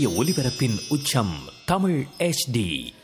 சூரிய ஒளிபரப்பின் உச்சம் தமிழ் HD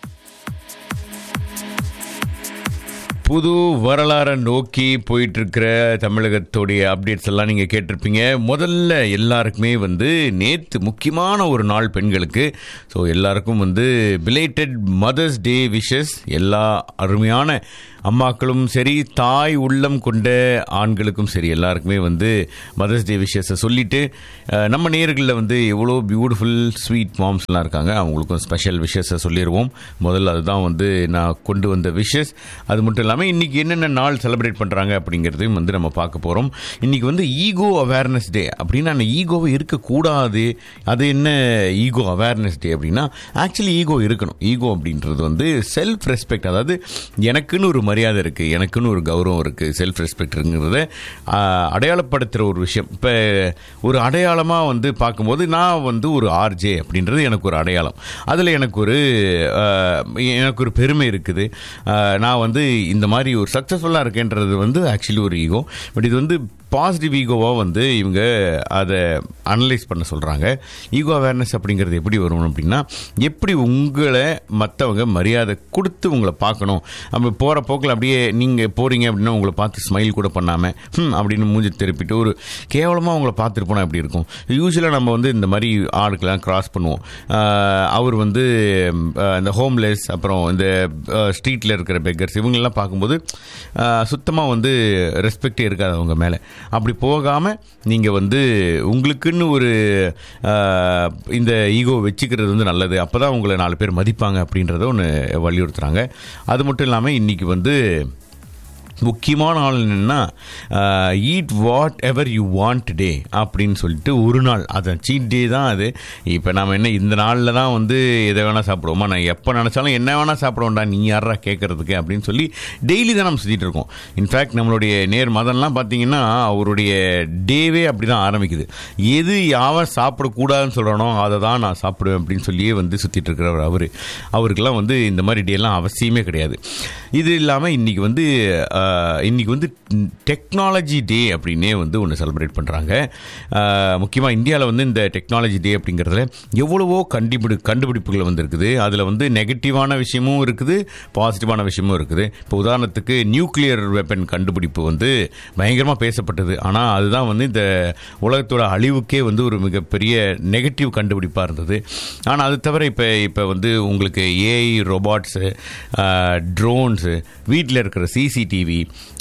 புது வரலாறை நோக்கி போயிட்டு இருக்கிற தமிழகத்துடைய அப்டேட்ஸ் எல்லாம் நீங்கள் கேட்டிருப்பீங்க முதல்ல எல்லாருக்குமே வந்து நேற்று முக்கியமான ஒரு நாள் பெண்களுக்கு ஸோ எல்லாருக்கும் வந்து பிலேட்டட் மதர்ஸ் டே விஷஸ் எல்லா அருமையான அம்மாக்களும் சரி தாய் உள்ளம் கொண்ட ஆண்களுக்கும் சரி எல்லாருக்குமே வந்து மதர்ஸ் டே விஷஸை சொல்லிட்டு அஹ், நம்ம நேர்களில் வந்து எவ்வளோ பியூட்டிஃபுல் ஸ்வீட் மாம்ஸ்லாம் இருக்காங்க அவங்களுக்கும் ஸ்பெஷல் விஷஸை சொல்லிடுவோம் முதல்ல அதுதான் வந்து நான் கொண்டு வந்த விஷஸ் அது மட்டும் இல்லாமல் இன்றைக்கி என்னென்ன நாள் செலிப்ரேட் பண்ணுறாங்க அப்படிங்கிறதையும் வந்து நம்ம பார்க்க போகிறோம் இன்றைக்கி வந்து ஈகோ அவேர்னஸ் டே அப்படின்னா அந்த ஈகோவை இருக்கக்கூடாது அது என்ன ஈகோ அவேர்னஸ் டே அப்படின்னா ஆக்சுவலி ஈகோ இருக்கணும் ஈகோ அப்படின்றது வந்து செல்ஃப் ரெஸ்பெக்ட் அதாவது எனக்குன்னு ஒரு மரியாதை இருக்குது எனக்குன்னு ஒரு கௌரவம் இருக்குது செல்ஃப் ரெஸ்பெக்ட்ங்கிறத அடையாளப்படுத்துகிற ஒரு விஷயம் இப்போ ஒரு அடையாளமாக வந்து பார்க்கும்போது நான் வந்து ஒரு ஆர்ஜே அப்படின்றது எனக்கு ஒரு அடையாளம் அதில் எனக்கு ஒரு ஆஹ், எனக்கு ஒரு பெருமை இருக்குது ஆஹ், நான் வந்து இந்த மாதிரி ஒரு சக்ஸஸ்ஃபுல்லாக இருக்கேன்றது வந்து ஆக்சுவலி ஒரு ஈகோ பட் இது வந்து பாசிட்டிவ் ஈகோவாக வந்து இவங்க அதை அனலைஸ் பண்ண சொல்கிறாங்க ஈகோ அவேர்னஸ் அப்படிங்கிறது எப்படி வரும் அப்படின்னா எப்படி உங்களை மற்றவங்க மரியாதை கொடுத்து உங்களை பார்க்கணும் நம்ம போகிற போக்கில் அப்படியே நீங்கள் போகிறீங்க அப்படின்னா உங்களை பார்த்து ஸ்மைல் கூட பண்ணாமல் ஹம் அப்படின்னு மூஞ்சி திருப்பிட்டு ஒரு கேவலமாக உங்களை பார்த்துட்டு போனால் எப்படி இருக்கும் யூஸ்வலாக நம்ம வந்து இந்த மாதிரி ஆளுக்கெல்லாம் கிராஸ் பண்ணுவோம் ஆஹ் அவர் வந்து ஆஹ் இந்த ஹோம்லெஸ் அப்புறம் இந்த ஸ்ட்ரீட்டில் இருக்கிற பெக்கர்ஸ் இவங்களெல்லாம் பார்க்கும்போது சுத்தமாக வந்து ரெஸ்பெக்டே இருக்காது அவங்க மேலே அப்படி போகாமல் நீங்கள் வந்து உங்களுக்குன்னு ஒரு ஆஹ், இந்த ஈகோ வச்சுக்கிறது வந்து நல்லது அப்போ தான் உங்களை நாலு பேர் மதிப்பாங்க அப்படின்றத ஒன்று வலியுறுத்துறாங்க அது மட்டும் இல்லாமல் இன்றைக்கி வந்து முக்கியமான ஆள் என்னென்னா eat whatever you want day அப்படின்னு சொல்லிட்டு ஒரு நாள் அது சீட் டே தான் அது இப்போ நம்ம என்ன இந்த நாளில் தான் வந்து எதை வேணால் சாப்பிடுவோமா நான் எப்போ நினச்சாலும் என்ன வேணால் சாப்பிடுவோம்டா நீ யாரா கேட்குறதுக்கு அப்படின்னு சொல்லி டெய்லி தான் நம்ம சுற்றிட்டு இருக்கோம் இன்ஃபேக்ட் நம்மளுடைய நேர் மதம்லாம் பார்த்தீங்கன்னா அவருடைய டேவே அப்படி தான் ஆரம்பிக்குது எது யாவன் சாப்பிடக்கூடாதுன்னு சொல்கிறானோ அதை தான் நான் சாப்பிடுவேன் அப்படின்னு சொல்லியே வந்து சுற்றிட்டு இருக்கிறவர் அவர் அவருக்கெல்லாம் வந்து இந்த மாதிரி டேலாம் அவசியமே கிடையாது இது இல்லாமல் இன்றைக்கி வந்து ஆஹ், இன்னைக்கு வந்து டெக்னாலஜி டே அப்படின்னே வந்து ஒன்று செலிப்ரேட் பண்ணுறாங்க முக்கியமாக இந்தியாவில் வந்து இந்த டெக்னாலஜி டே அப்படிங்கிறதுல எவ்வளவோ கண்டுபிடி கண்டுபிடிப்புகள் வந்திருக்குது அதில் வந்து நெகட்டிவான விஷயமும் இருக்குது பாசிட்டிவான விஷயமும் இருக்குது இப்போ உதாரணத்துக்கு நியூக்ளியர் வெப்பன் கண்டுபிடிப்பு வந்து பயங்கரமாக பேசப்பட்டது ஆனால் அதுதான் வந்து இந்த உலகத்தோட அழிவுக்கே வந்து ஒரு மிகப்பெரிய நெகட்டிவ் கண்டுபிடிப்பாக இருந்தது ஆனால் அது தவிர இப்போ இப்போ வந்து உங்களுக்கு ஏஐ ரோபாட்ஸு ட்ரோன்ஸு வீட்டில் இருக்கிற சிசிடிவி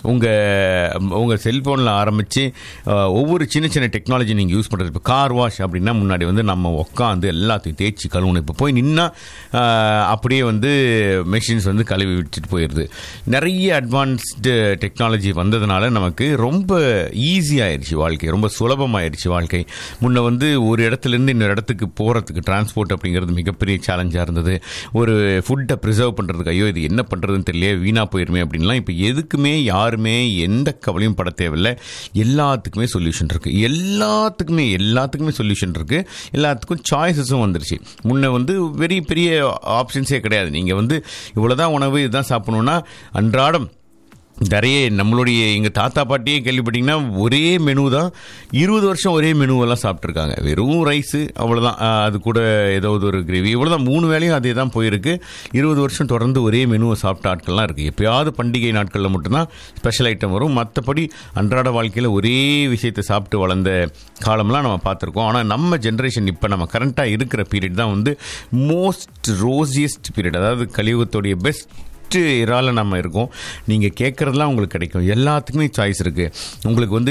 உங்கள் உங்கள் செல்ஃபோனில் ஆரம்பித்து ஒவ்வொரு சின்ன சின்ன டெக்னாலஜி நீங்கள் யூஸ் பண்ணுறது இப்போ கார் வாஷ் அப்படின்னா முன்னாடி வந்து நம்ம உட்காந்து எல்லாத்தையும் தேய்ச்சி கழுவணும் இப்போ போய் நின்னா ஆஹ், அப்படியே வந்து மெஷின்ஸ் வந்து கழுவி விட்டுட்டு போயிடுது நிறைய அட்வான்ஸ்டு டெக்னாலஜி வந்ததுனால நமக்கு ரொம்ப ஈஸியாகிடுச்சு வாழ்க்கை ரொம்ப சுலபமாயிருச்சு வாழ்க்கை முன்ன வந்து ஒரு இடத்துலேருந்து இன்னொரு இடத்துக்கு போகிறதுக்கு டிரான்ஸ்போர்ட் அப்படிங்கிறது மிகப்பெரிய சேலஞ்சாக இருந்தது ஒரு ஃபுட்டை ப்ரிசர்வ் பண்ணுறதுக்கு ஐயோ இது என்ன பண்ணுறதுன்னு தெரியல வீணாக போயிருமே அப்படின்லாம் இப்போ எதுக்குமே யாருமே எந்த கவலையும் பட தேவையில்லை எல்லாத்துக்குமே சொல்யூஷன் இருக்குது எல்லாத்துக்குமே எல்லாத்துக்குமே சொல்யூஷன் இருக்குது எல்லாத்துக்கும் சாய்ஸஸும் வந்துருச்சு முன்ன வந்து வெரி பெரிய ஆப்ஷன்ஸே கிடையாது நீங்கள் வந்து இவ்வளோதான் உணவு இதுதான் சாப்பிடணுன்னா அன்றாடம் நிறைய நம்மளுடைய எங்கள் தாத்தா பாட்டியே கேள்விப்பட்டிங்கன்னா ஒரே மெனு தான் இருபது வருஷம் ஒரே மெனுவெல்லாம் சாப்பிட்ருக்காங்க வெறும் ரைஸு அவ்வளோதான் ஆஹ், அது கூட ஏதாவது ஒரு கிரேவி இவ்வளோதான் மூணு வேளையும் அதே தான் போயிருக்கு இருபது வருஷம் தொடர்ந்து ஒரே மெனுவை சாப்பிட்ட ஆட்கள்லாம் இருக்குது எப்பயாவது பண்டிகை நாட்களில் மட்டும்தான் ஸ்பெஷல் ஐட்டம் வரும் மற்றபடி அன்றாட வாழ்க்கையில் ஒரே விஷயத்தை சாப்பிட்டு வளர்ந்த காலம்லாம் நம்ம பார்த்துருக்கோம் ஆனால் நம்ம ஜென்ரேஷன் இப்போ நம்ம கரண்ட்டாக இருக்கிற பீரியட் தான் வந்து மோஸ்ட் ரோசியஸ்ட் பீரியட் அதாவது கலியுகத்துடைய பெஸ்ட் ஃபஸ்ட்டு இறால நம்ம இருக்கோம் நீங்கள் கேட்குறதுலாம் உங்களுக்கு கிடைக்கும் எல்லாத்துக்குமே சாய்ஸ் இருக்குது உங்களுக்கு வந்து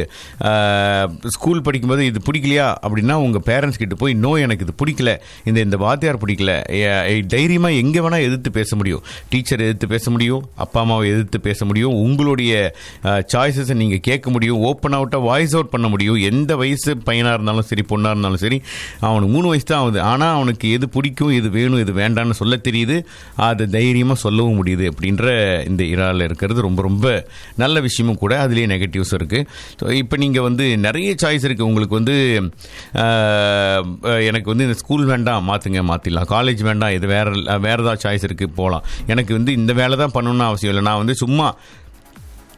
ஸ்கூல் படிக்கும்போது இது பிடிக்கலையா அப்படின்னா உங்கள் பேரண்ட்ஸ் கிட்ட போய் நோ எனக்கு இது பிடிக்கல இந்த இந்த வாத்தியார் பிடிக்கல தைரியமாக எங்கே வேணால் எதிர்த்து பேச முடியும் டீச்சர் எதிர்த்து பேச முடியும் அப்பா அம்மாவை எதிர்த்து பேச முடியும் உங்களுடைய சாய்ஸஸை நீங்கள் கேட்க முடியும் ஓப்பன் அவுட்டாக வாய்ஸ் அவுட் பண்ண முடியும் எந்த வயசு பையனாக இருந்தாலும் சரி பொண்ணாக இருந்தாலும் சரி அவனுக்கு மூணு வயசு தான் ஆகுது ஆனால் அவனுக்கு எது பிடிக்கும் எது வேணும் எது வேண்டாம்னு சொல்ல தெரியுது அதை தைரியமாக சொல்லவும் முடியுது அப்படின்ற இந்த இறால இருக்கிறது ரொம்ப ரொம்ப நல்ல விஷயமும் கூட அதுலேயே நெகட்டிவ்ஸ் இருக்குது ஸோ இப்போ நீங்கள் வந்து நிறைய சாய்ஸ் இருக்குது உங்களுக்கு வந்து ஆஹ், எனக்கு வந்து இந்த ஸ்கூல் வேண்டாம் மாற்றுங்க மாற்றிடலாம் காலேஜ் வேண்டாம் இது வேற வேறு ஏதாவது சாய்ஸ் இருக்குது போகலாம் எனக்கு வந்து இந்த வேலை தான் பண்ணணும்னு அவசியம் இல்லை நான் வந்து சும்மா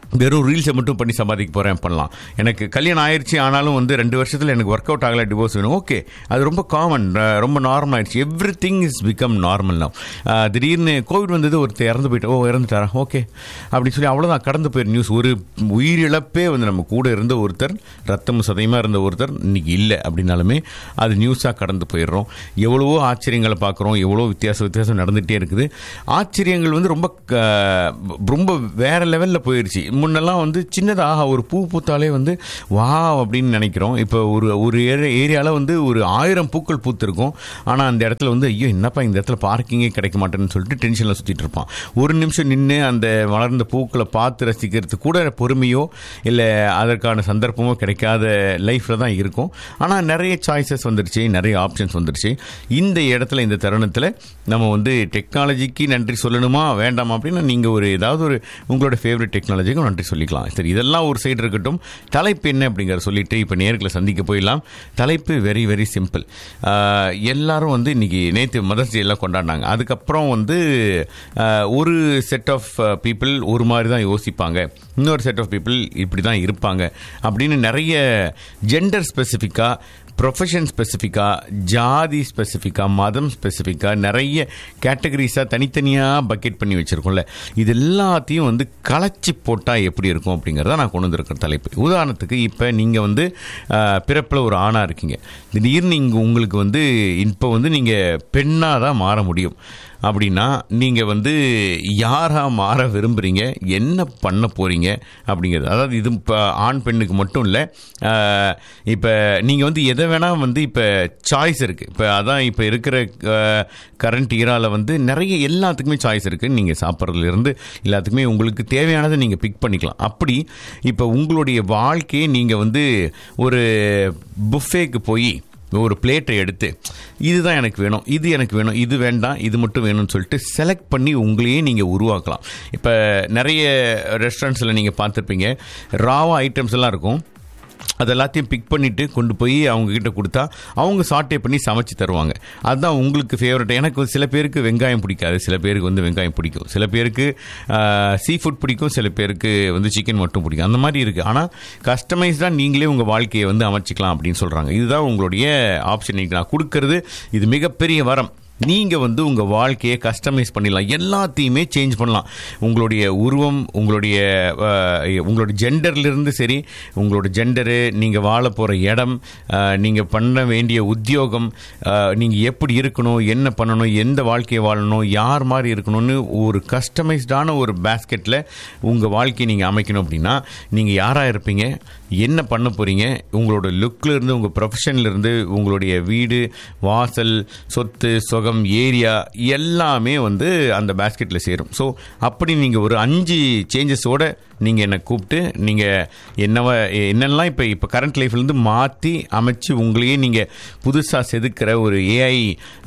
வெறும் ரீல்ஸை மட்டும் பண்ணி சம்பாதிக்க போகிறேன் பண்ணலாம் எனக்கு கல்யாணம் ஆயிடுச்சு ஆனாலும் வந்து ரெண்டு வருஷத்தில் எனக்கு ஒர்க் அவுட் ஆகலை டிவோர்ஸ் வேணும் ஓகே அது ரொம்ப காமன் ரொம்ப நார்மல் ஆயிடுச்சு everything is become normal now திடீர்னு கோவிட் வந்தது ஒருத்தர் இறந்து போயிட்டு ஓ இறந்துட்டாரா ஓகே அப்படின்னு சொல்லி அவ்வளோதான் கடந்து போயிரு நியூஸ் ஒரு உயிரிழப்பே வந்து நம்ம கூட இருந்த ஒருத்தர் ரத்தம் சதயமாக இருந்த ஒருத்தர் இன்னைக்கு இல்லை அப்படின்னாலுமே அது நியூஸாக கடந்து போயிடுறோம் எவ்வளவோ ஆச்சரியங்களை பார்க்குறோம் எவ்வளோ வித்தியாச வித்தியாசம் நடந்துகிட்டே இருக்குது ஆச்சரியங்கள் வந்து ரொம்ப க- ரொம்ப வேற லெவலில் போயிடுச்சு முன்னெல்லாம் வந்து சின்னதாக ஒரு பூ பூத்தாலே வந்து வா அப்படின்னு நினைக்கிறோம் இப்போ ஒரு ஒரு ஏரியாவில் வந்து ஒரு ஆயிரம் பூக்கள் பூத்திருக்கும் ஆனால் அந்த இடத்துல வந்து ஐயோ என்னப்பா இந்த இடத்துல பார்க்கிங்கே கிடைக்க மாட்டேன்னு சொல்லிட்டு டென்ஷனில் சுற்றிட்டு இருப்பான் ஒரு நிமிஷம் நின்று அந்த வளர்ந்த பூக்களை பார்த்து ரசிக்கிறதுக்கு கூட பொறுமையோ இல்லை அதற்கான சந்தர்ப்பமோ கிடைக்காத லைஃப்பில் தான் இருக்கும் ஆனால் நிறைய சாய்ஸஸ் வந்துருச்சு நிறைய ஆப்ஷன்ஸ் வந்துருச்சு இந்த இடத்துல இந்த தருணத்தில் நம்ம வந்து டெக்னாலஜிக்கு நன்றி சொல்லணுமா வேண்டாமா அப்படின்னா நீங்கள் ஒரு ஏதாவது ஒரு உங்களோட ஃபேவரட் டெக்னாலஜிக்கும் நன்றி சொல்லிக்கலாம் சரி இதெல்லாம் ஒரு சைடு இருக்கட்டும் தலைப்பு என்ன அப்படிங்கிற சொல்லிட்டு இப்போ நேர்களை சந்திக்க போயிடலாம் தலைப்பு வெரி வெரி சிம்பிள் எல்லாரும் வந்து இன்னைக்கு நேற்று மதர்ஸ் டே எல்லாம் கொண்டாடினாங்க அதுக்கப்புறம் வந்து ஆஹ், ஒரு செட் ஆஃப் பீப்புள் ஒரு மாதிரி தான் யோசிப்பாங்க இன்னொரு செட் ஆஃப் பீப்புள் இப்படி தான் இருப்பாங்க அப்படின்னு நிறைய ஜெண்டர் ஸ்பெசிஃபிக்காக ப்ரொஃபஷன் ஸ்பெசிஃபிக்காக ஜாதி ஸ்பெசிஃபிக்காக மதம் ஸ்பெசிஃபிக்காக நிறைய கேட்டகரிஸாக தனித்தனியாக பக்கெட் பண்ணி வச்சுருக்கோம்ல இது எல்லாத்தையும் வந்து களைச்சி போட்டால் எப்படி இருக்கும் அப்படிங்கிறத நான் கொண்டு வந்திருக்கிற தலைப்பு உதாரணத்துக்கு இப்போ நீங்கள் வந்து பிறப்பில் ஒரு ஆணாக இருக்கீங்க திடீர்னு இங்கே உங்களுக்கு வந்து இப்போ வந்து நீங்கள் பெண்ணாக தான் மாற முடியும் அப்படின்னா நீங்கள் வந்து யாராக மாற விரும்புகிறீங்க என்ன பண்ண போகிறீங்க அப்படிங்கிறது அதாவது இது இப்போ ஆண் பெண்ணுக்கு மட்டும் இல்லை இப்போ நீங்கள் வந்து எதை வேணால் வந்து இப்போ சாய்ஸ் இருக்குது இப்போ அதான் இப்போ இருக்கிற கரண்ட் ஈராவில் வந்து நிறைய எல்லாத்துக்குமே சாய்ஸ் இருக்குது நீங்கள் சாப்பிட்றதுலேருந்து எல்லாத்துக்குமே உங்களுக்கு தேவையானதை நீங்கள் பிக் பண்ணிக்கலாம் அப்படி இப்போ உங்களுடைய வாழ்க்கையை நீங்கள் வந்து ஒரு புஃபேக்கு போய் ஒரு பிளேட்டை எடுத்து இதுதான் எனக்கு வேணும் இது எனக்கு வேணும் இது வேண்டாம் இது மட்டும் வேணும்னு சொல்லிட்டு செலக்ட் பண்ணி உங்களையே நீங்கள் உருவாக்கலாம் இப்போ நிறைய ரெஸ்டாரண்ட்ஸில் நீங்கள் பார்த்துருப்பீங்க ராவா ஐட்டம்ஸ் எல்லாம் இருக்கும் அது எல்லாத்தையும் பிக் பண்ணிட்டு கொண்டு போய் அவங்க கிட்ட கொடுத்தா அவங்க சாட்டே பண்ணி சமைச்சு தருவாங்க அதுதான் உங்களுக்கு ஃபேவரட் எனக்கு சில பேருக்கு வெங்காயம் பிடிக்காது சில பேருக்கு வந்து வெங்காயம் பிடிக்கும் சில பேருக்கு சீ ஃபுட் பிடிக்கும் சில பேருக்கு வந்து சிக்கன் மட்டும் பிடிக்கும் அந்த மாதிரி இருக்குது ஆனால் கஸ்டமைஸ்டாக நீங்களே உங்கள் வாழ்க்கையை வந்து அமைச்சிக்கலாம் அப்படின்னு சொல்கிறாங்க இதுதான் உங்களுடைய ஆப்ஷன் இன்னைக்கு நான் கொடுக்கறது இது மிகப்பெரிய வரம் நீங்கள் வந்து உங்கள் வாழ்க்கையை கஸ்டமைஸ் பண்ணிடலாம் எல்லாத்தையுமே சேஞ்ச் பண்ணலாம் உங்களுடைய உருவம் உங்களுடைய அஹ், உங்களோட ஜெண்டர்லேருந்து சரி உங்களோட ஜெண்டரு நீங்கள் வாழ போகிற இடம் நீங்கள் பண்ண வேண்டிய உத்தியோகம் நீங்கள் எப்படி இருக்கணும் என்ன பண்ணணும் எந்த வாழ்க்கையை வாழணும் யார் மாதிரி இருக்கணும்னு ஒரு கஸ்டமைஸ்டான ஒரு பேஸ்கெட்டில் உங்கள் வாழ்க்கையை நீங்கள் அமைக்கணும் அப்படின்னா நீங்கள் யாராக இருப்பீங்க என்ன பண்ண போகிறீங்க உங்களோட லுக்கில் இருந்து உங்கள் ப்ரொஃபஷன்ல இருந்து உங்களுடைய வீடு வாசல் சொத்து சுகம் ஏரியா எல்லாமே வந்து அந்த பேஸ்கெட்டில் சேரும் ஸோ அப்படி நீங்கள் ஒரு அஞ்சு சேஞ்சஸோட நீங்கள் என்னை கூப்பிட்டு நீங்கள் என்னவா என்னெல்லாம் இப்போ இப்போ கரண்ட் லைஃப்லேருந்து மாற்றி அமைச்சு உங்களையே நீங்கள் புதுசாக செதுக்கிற ஒரு ஏஐ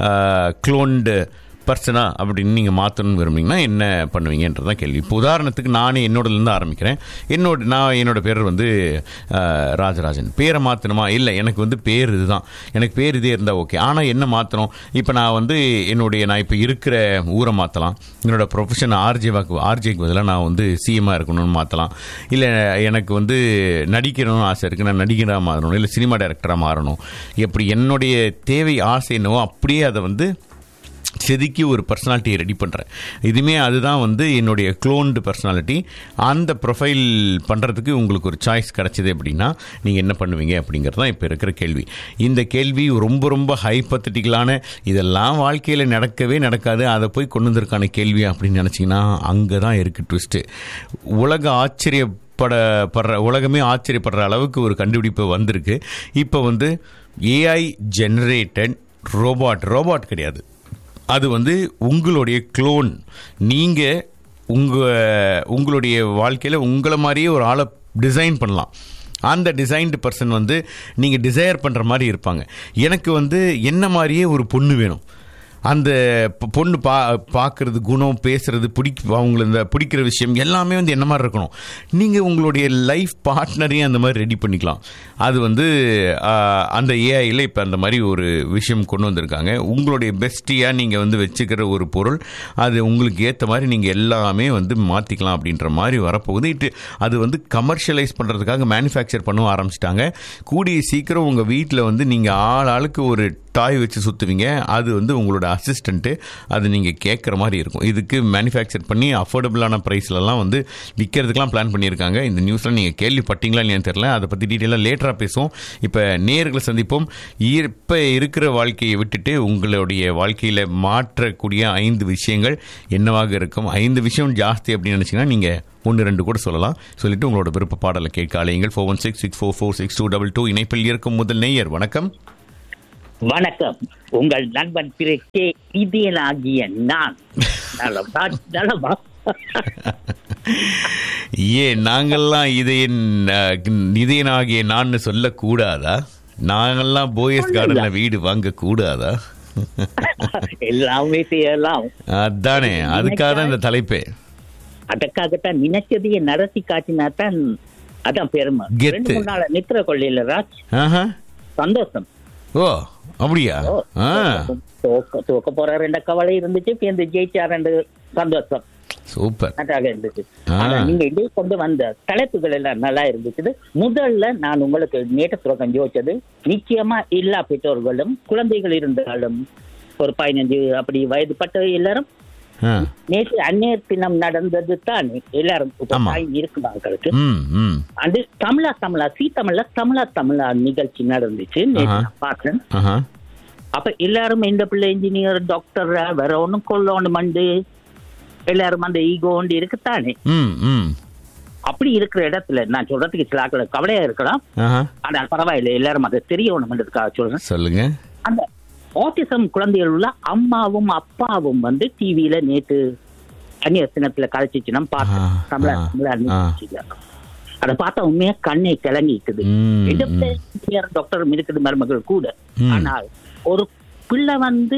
க்ளோன்டு பர்சனா அப்படின்னு நீங்கள் மாற்றணும்னு விரும்புனீங்கன்னா என்ன பண்ணுவீங்கன்றதான் கேள்வி இப்போ உதாரணத்துக்கு நானே என்னோடலேருந்து ஆரம்பிக்கிறேன் என்னோட நான் என்னோட பேர் வந்து அஹ், ராஜராஜன் பேரை மாற்றணுமா இல்லை எனக்கு வந்து பேர் இதுதான் எனக்கு பேர் இதே இருந்தால் ஓகே ஆனால் என்ன மாற்றணும் இப்போ நான் வந்து என்னுடைய நான் இப்போ இருக்கிற ஊரை மாற்றலாம் என்னோட ப்ரொஃபஷன் ஆர்ஜேவாக்கு ஆர்ஜேக்கு பதிலாக நான் வந்து சிஎம்மாக இருக்கணும்னு மாற்றலாம் இல்லை எனக்கு வந்து நடிக்கணும்னு ஆசை இருக்குது நான் நடிகராக மாறணும் இல்லை சினிமா டைரக்டராக மாறணும் எப்படி என்னுடைய தேவை ஆசை என்னவோ அப்படியே அதை வந்து செதுக்கி ஒரு பர்சனாலிட்டியை ரெடி பண்ணுறேன் இதுவுமே அதுதான் வந்து என்னுடைய க்ளோன்டு பர்சனாலிட்டி அந்த ப்ரொஃபைல் பண்ணுறதுக்கு உங்களுக்கு ஒரு சாய்ஸ் கிடச்சிது அப்படின்னா நீங்கள் என்ன பண்ணுவீங்க அப்படிங்கிறது தான் இப்போ இருக்கிற கேள்வி இந்த கேள்வி ரொம்ப ரொம்ப ஹைப்பத்தட்டிக்கலான இதெல்லாம் வாழ்க்கையில் நடக்கவே நடக்காது அதை போய் கொண்டு வந்திருக்கான கேள்வி அப்படின்னு நினச்சிங்கன்னா அங்கே தான் இருக்குது ட்விஸ்ட்டு உலக ஆச்சரிய பட படுற உலகமே ஆச்சரியப்படுற அளவுக்கு ஒரு கண்டுபிடிப்பு வந்திருக்கு இப்போ வந்து ஏஐ ஜெனரேட்டட் ரோபாட் ரோபாட் கிடையாது அது வந்து உங்களுடைய க்ளோன் நீங்கள் உங்கள் உங்களுடைய வாழ்க்கையில் உங்களை மாதிரியே ஒரு ஆளை டிசைன் பண்ணலாம் அந்த டிசைன்டு பர்சன் வந்து நீங்கள் டிசையர் பண்ணுற மாதிரி இருப்பாங்க எனக்கு வந்து என்ன மாதிரியே ஒரு பொண்ணு வேணும் அந்த பொ- பொண்ணு பா பார்க்கறது குணம் பேசுறது பிடிக்க அவங்கள இந்த பிடிக்கிற விஷயம் எல்லாமே வந்து என்ன மாதிரி இருக்கணும் நீங்கள் உங்களுடைய லைஃப் பார்ட்னரையும் அந்த மாதிரி ரெடி பண்ணிக்கலாம் அது வந்து ஆ, அந்த ஏஐயில் இப்போ அந்த மாதிரி ஒரு விஷயம் கொண்டு வந்திருக்காங்க உங்களுடைய பெஸ்டியாக நீங்கள் வந்து வச்சுக்கிற ஒரு பொருள் அது உங்களுக்கு ஏற்ற மாதிரி நீங்கள் எல்லாமே வந்து மாற்றிக்கலாம் அப்படின்ற மாதிரி வரப்போகுது இட்டு அது வந்து கமர்ஷியலைஸ் பண்ணுறதுக்காக மேனுஃபேக்சர் பண்ணவும் ஆரம்பிச்சிட்டாங்க கூடிய சீக்கிரம் உங்கள் வீட்டில் வந்து நீங்கள் ஆள் ஆளுக்கு ஒரு டாய் வச்சு சுற்றுவீங்க அது வந்து உங்களோட அசிஸ்டண்ட்டு அது நீங்கள் கேட்குற மாதிரி இருக்கும் இதுக்கு மேனுஃபேக்சர் பண்ணி அஃபோர்டபுளான ப்ரைஸ்லலாம் வந்து விற்கிறதுக்கெலாம் பிளான் பண்ணியிருக்காங்க இந்த நியூஸ்லாம் நீங்கள் கேள்விப்பட்டீங்களா இல்லையான்னு தெரில அதை பற்றி டீட்டெயிலாக லேட்டராக பேசுவோம் இப்போ நேர்களை சந்திப்போம் இப்போ இருக்கிற வாழ்க்கையை விட்டுட்டு உங்களுடைய வாழ்க்கையில் மாற்றக்கூடிய ஐந்து விஷயங்கள் என்னவாக இருக்கும் ஐந்து விஷயம் ஜாஸ்தி அப்படின்னு நினச்சிங்கன்னா நீங்கள் ஒன்று ரெண்டு கூட சொல்லலாம் சொல்லிட்டு உங்களோட விருப்ப பாடலை கேட்க அலையுங்கள் four one six six four four six two double two இணைப்பில் இருக்கும் முதல் நேயர் வணக்கம் வணக்கம் உங்கள் நண்பன் பிறக்கே இதயனாகிய நான் நலமா நலமா ஏன் நாங்கள்லாம் இதையன் இதயனாகிய நான் சொல்லக்கூடாதா நாங்கள்லாம் போயஸ் கார்டன்ல வீடு வாங்க கூடாதா எல்லாமே செய்யலாம் அதானே அதுக்காக தான் இந்த தலைப்பே அதற்காகத்தான் நினைச்சதையே நடத்தி காட்டினா தான் அதான் பெருமை கெத்து. ரெண்டு மூணு நாள் நித்திர கொள்ளையில ராஜ் ஆஹா சந்தோஷம் ஓ அப்படியா ஓ, ஆ தோக்க தோக்க போற ரெண்டு கவலை இருந்துச்சு இப்ப இந்த ஜெயிச்சா ரெண்டு சந்தோஷம் சூப்பர் நன்றாக இருந்துச்சு ஆ. ஆனா நீங்க இதே கொண்டு வந்த தலைப்புகள் எல்லாம் நல்லா இருந்துச்சு முதல்ல நான் உங்களுக்கு நேற்று துறக்கம் யோசிச்சது நிச்சயமா எல்லா பெற்றோர்களும் குழந்தைகள் இருந்தாலும் ஒரு பதினஞ்சு அப்படி வயதுப்பட்ட எல்லாரும் ஆ நேற்று அந்நேர் தினம் நடந்தது தான் எல்லாரும் இப்ப ஆமா. தாய் இருக்கும் மக்களுக்கு ம் ம் அது தமிழா தமிழா சி தமிழ்ல தமிழா தமிழா நிகழ்ச்சி நடந்துச்சு நேற்று ஆஹா. நான் பார்த்தேன் ஆஹா அப்ப எல்லாரும் இந்த பிள்ளை இன்ஜினியர் டாக்டர் வேற ஒண்ணும் கொல்லணும் மண்டு எல்லாரும் அந்த ஈகோ ஒன்று இருக்குத்தானே ம் ம் அப்படி இருக்கிற இடத்துல நான் சொல்றதுக்கு சில ஆட்கள் கவலையா இருக்கலாம் ஆஹா ஆனா பரவாயில்லை எல்லாரும் அதை தெரியணும்ன்றதுக்காக சொல்றேன் சொல்லுங்க அந்த ஆட்டிசம் குழந்தைகள் உள்ள அம்மாவும் அப்பாவும் வந்து டிவியில நேத்து அந்நிய தினத்துல கழிச்சிச்சு பார்த்தேன் ஆ, தமிழ ஆ, தமிழ ஆ. நிகழ்ச்சியில. அதை பார்த்தா உண்மையா கண்ணை கிளங்கிட்டுது ம், எடுத்த ம். இன்ஜினியர் டாக்டர் இருக்குது மருமகள் கூட ம். ஆனால் ஒரு பிள்ளை வந்து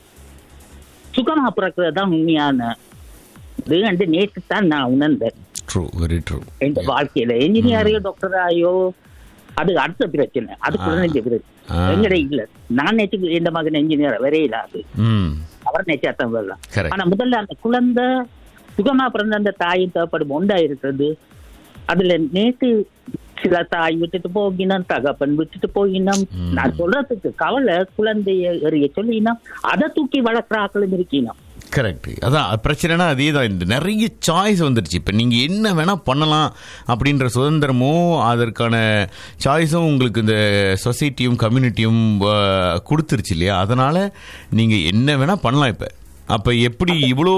சுகமா பிறக்கிறது தான் உண்மையான இது வந்து நேற்று தான் நான் உணர்ந்தேன் ட்ரூ வெரி ட்ரூ எந்த வாழ்க்கையில என்ஜினியரையோ டாக்டராயோ அது அடுத்த பிரச்சனை அது ஆ. குழந்தை பிரச்சனை ஆ. எங்கட இல்ல நான் நேற்று எந்த மகன் என்ஜினியர் வரையில அது ம் அவர் நேற்று வரலாம் Correct. ஆனா முதல்ல அந்த குழந்தை சுகமா பிறந்த அந்த தாயும் தேவைப்படும் ஒன்றா இருக்கிறது அதுல நேற்று சில தாய் விட்டுட்டு போகினோம் தகப்பன் விட்டுட்டு போகினோம் ம். நான் சொல்றதுக்கு கவலை குழந்தைய எறிய சொல்லினோம் அதை தூக்கி வளர்க்குற ஆக்களும் இருக்கணும் கரெக்ட் அதான் பிரச்சனைனா அதே தான் இந்த நிறைய சாய்ஸ் வந்துருச்சு இப்போ நீங்கள் என்ன வேணால் பண்ணலாம் அப்படின்ற சுதந்திரமும் அதற்கான சாய்ஸும் உங்களுக்கு இந்த சொசைட்டியும் கம்யூனிட்டியும் கொடுத்துருச்சு இல்லையா அதனால் நீங்கள் என்ன வேணால் பண்ணலாம் இப்போ அப்போ எப்படி இவ்வளோ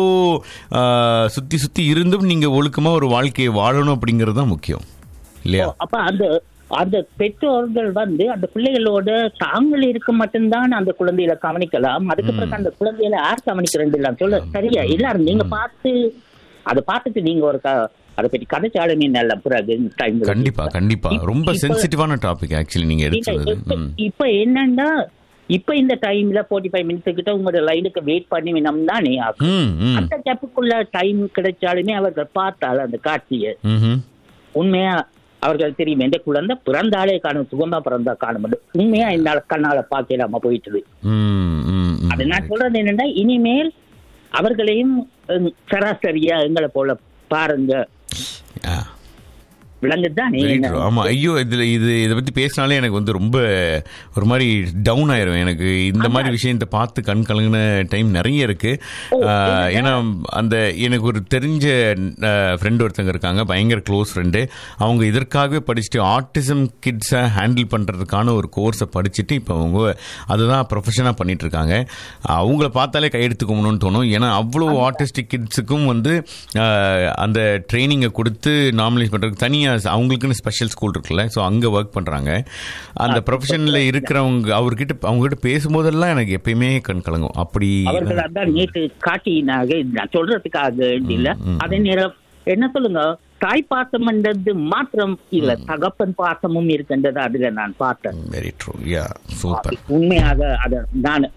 சுற்றி சுற்றி இருந்தும் நீங்கள் ஒழுக்கமாக ஒரு வாழ்க்கையை வாழணும் அப்படிங்கிறது தான் முக்கியம் இல்லையா அப்ப அந்த அந்த பெற்றோர்கள் வந்து அந்த பிள்ளைகளோட தாங்கள் இருக்க மட்டும்தான் அந்த குழந்தைகளை கவனிக்கலாம் அதுக்கு பிறகு அந்த குழந்தைகளை யார் கவனிக்கிறது இல்ல சொல்ல சரியா எல்லாரும் நீங்க பார்த்து அதை பார்த்துட்டு நீங்க ஒரு க- அதை பற்றி கதைச்சாலுமே நல்ல பிறகு time ல. கண்டிப்பா கண்டிப்பா ரொம்ப இப்ப- சென்சிட்டிவான டாபிக் ஆக்சுவலி நீங்க இல்ல, எடுத்தது இப்ப- ம் இப்ப என்னன்னா இப்ப இந்த டைம்ல 45 ஃபைவ் மினிட்ஸ் கிட்ட உங்களோட லைனுக்கு வெயிட் பண்ணி வேணும் தானே ஆகும். ம் ம் அந்த கேப்புக்குள்ள டைம் கிடைச்சாலுமே அவர்கள் பார்த்தால் அந்த காட்சியை ம்ஹும். உண்மையா அவர்கள் தெரியும் எந்த குழந்தை பிறந்தாலே காணும் சுகமா பிறந்தா காண முடியும் உண்மையா என்னால கண்ணால பார்க்கலாம போயிட்டுது ம், ம், ம். அது நான் சொல்றது என்னன்னா இனிமேல் அவர்களையும் ஹம், சராசரியா எங்களை போல பாருங்க ஆ, விளங்குதான் very true. ஆமா ஐயோ இதுல இது இதை பத்தி பேசினாலே எனக்கு வந்து ரொம்ப ஒரு மாதிரி டவுன் ஆயிரும் எனக்கு இந்த மாதிரி விஷயத்தை பார்த்து கண் கலங்கின டைம் நிறைய இருக்கு ஓ, ஆ, என்னன்னா? ஏன்னா அந்த எனக்கு ஒரு தெரிஞ்ச ஃப்ரெண்ட் ஒருத்தங்க இருக்காங்க பயங்கர க்ளோஸ் ஃப்ரெண்டு அவங்க இதற்காகவே படிச்சுட்டு ஆட்டிசம் கிட்ஸை ஹேண்டில் பண்றதுக்கான ஒரு கோர்ஸை படிச்சுட்டு இப்போ அவங்க அதுதான் ப்ரொஃபஷனாக பண்ணிட்டு இருக்காங்க அவங்கள பார்த்தாலே கையெடுத்து கும்பணும்னு தோணும் ஏன்னா அவ்வளோ ஆர்டிஸ்டிக் கிட்ஸுக்கும் வந்து ஆஹ், அந்த ட்ரைனிங்கை கொடுத்து நார்மலைஸ் பண்ணுறதுக்கு தனியாக அவங்களுக்குன்னு ஸ்பெஷல் ஸ்கூல் இருக்குல்ல ஸோ அங்கே ஒர்க் பண்ணுறாங்க அந்த ப்ரொஃபஷனில் இருக்கிறவங்க அவர்கிட்ட அவங்ககிட்ட பேசும்போதெல்லாம் எனக்கு எப்பயுமே கண் கலங்கும் அப்படி அவர்கள் அதான் நேற்று காட்டினாக நான் சொல்றதுக்காக இல்ல அதே நேரம் என்ன சொல்லுங்க தாய் பாசம்ன்றது மாத்திரம் இல்ல தகப்பன் பாசமும் இருக்கின்றது அதுல நான் பார்த்தேன் வெரி ட்ரூ யா சூப்பர் உண்மையாக அத நான்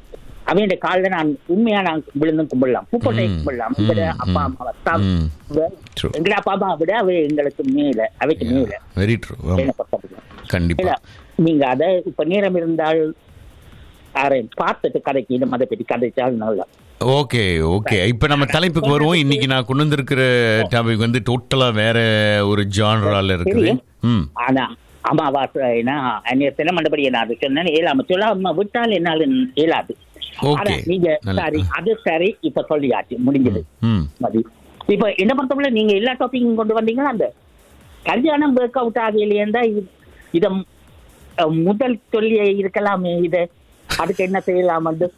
அவன் காலில் நான் உண்மையா நான் விழுந்து கும்பிடலாம் பூக்கோட்டை கும்பிடலாம் எங்கட அப்பா அம்மா தான் ம். True. எங்கட அப்பா அம்மா விட அவ எங்களுக்கு மேல அவைக்கு மேல வெரி ட்ரூ என்ன பொறுத்தவரைக்கும். கண்டிப்பா இல்ல, நீங்க அத இப்ப நேரம் இருந்தால் யாரையும் பார்த்துட்டு கதைக்கு இந்த மத பற்றி கதைச்சால் நல்லா ஓகே ஓகே இப்போ நம்ம தலைப்புக்கு வருவோம் இன்னைக்கு நான் கொண்டு வந்திருக்கிற டாபிக் வந்து டோட்டலா வேற ஒரு ஜானரால இருக்குது ம் ஆனா அமாவாசைனா அந்நியத்துல மண்டபடி நான் அது சொன்னேன் ஏழாம சொல்லாம விட்டால் என்னால இயலாது Okay. ஆனா நீங்க நல்ல- சரி அது சரி இப்ப சொல்லியாச்சு முடிஞ்சது ம் மதி இப்ப என்ன பொறுத்தவரை நீங்க எல்லா டாபிக்கும் கொண்டு வந்தீங்கன்னா அந்த கல்யாணம் ஒர்க் அவுட் ஆகலையேண்டா இத அஹ், முதல் சொல்லி இருக்கலாமே இத அதுக்கு என்ன செய்யலாம் வந்து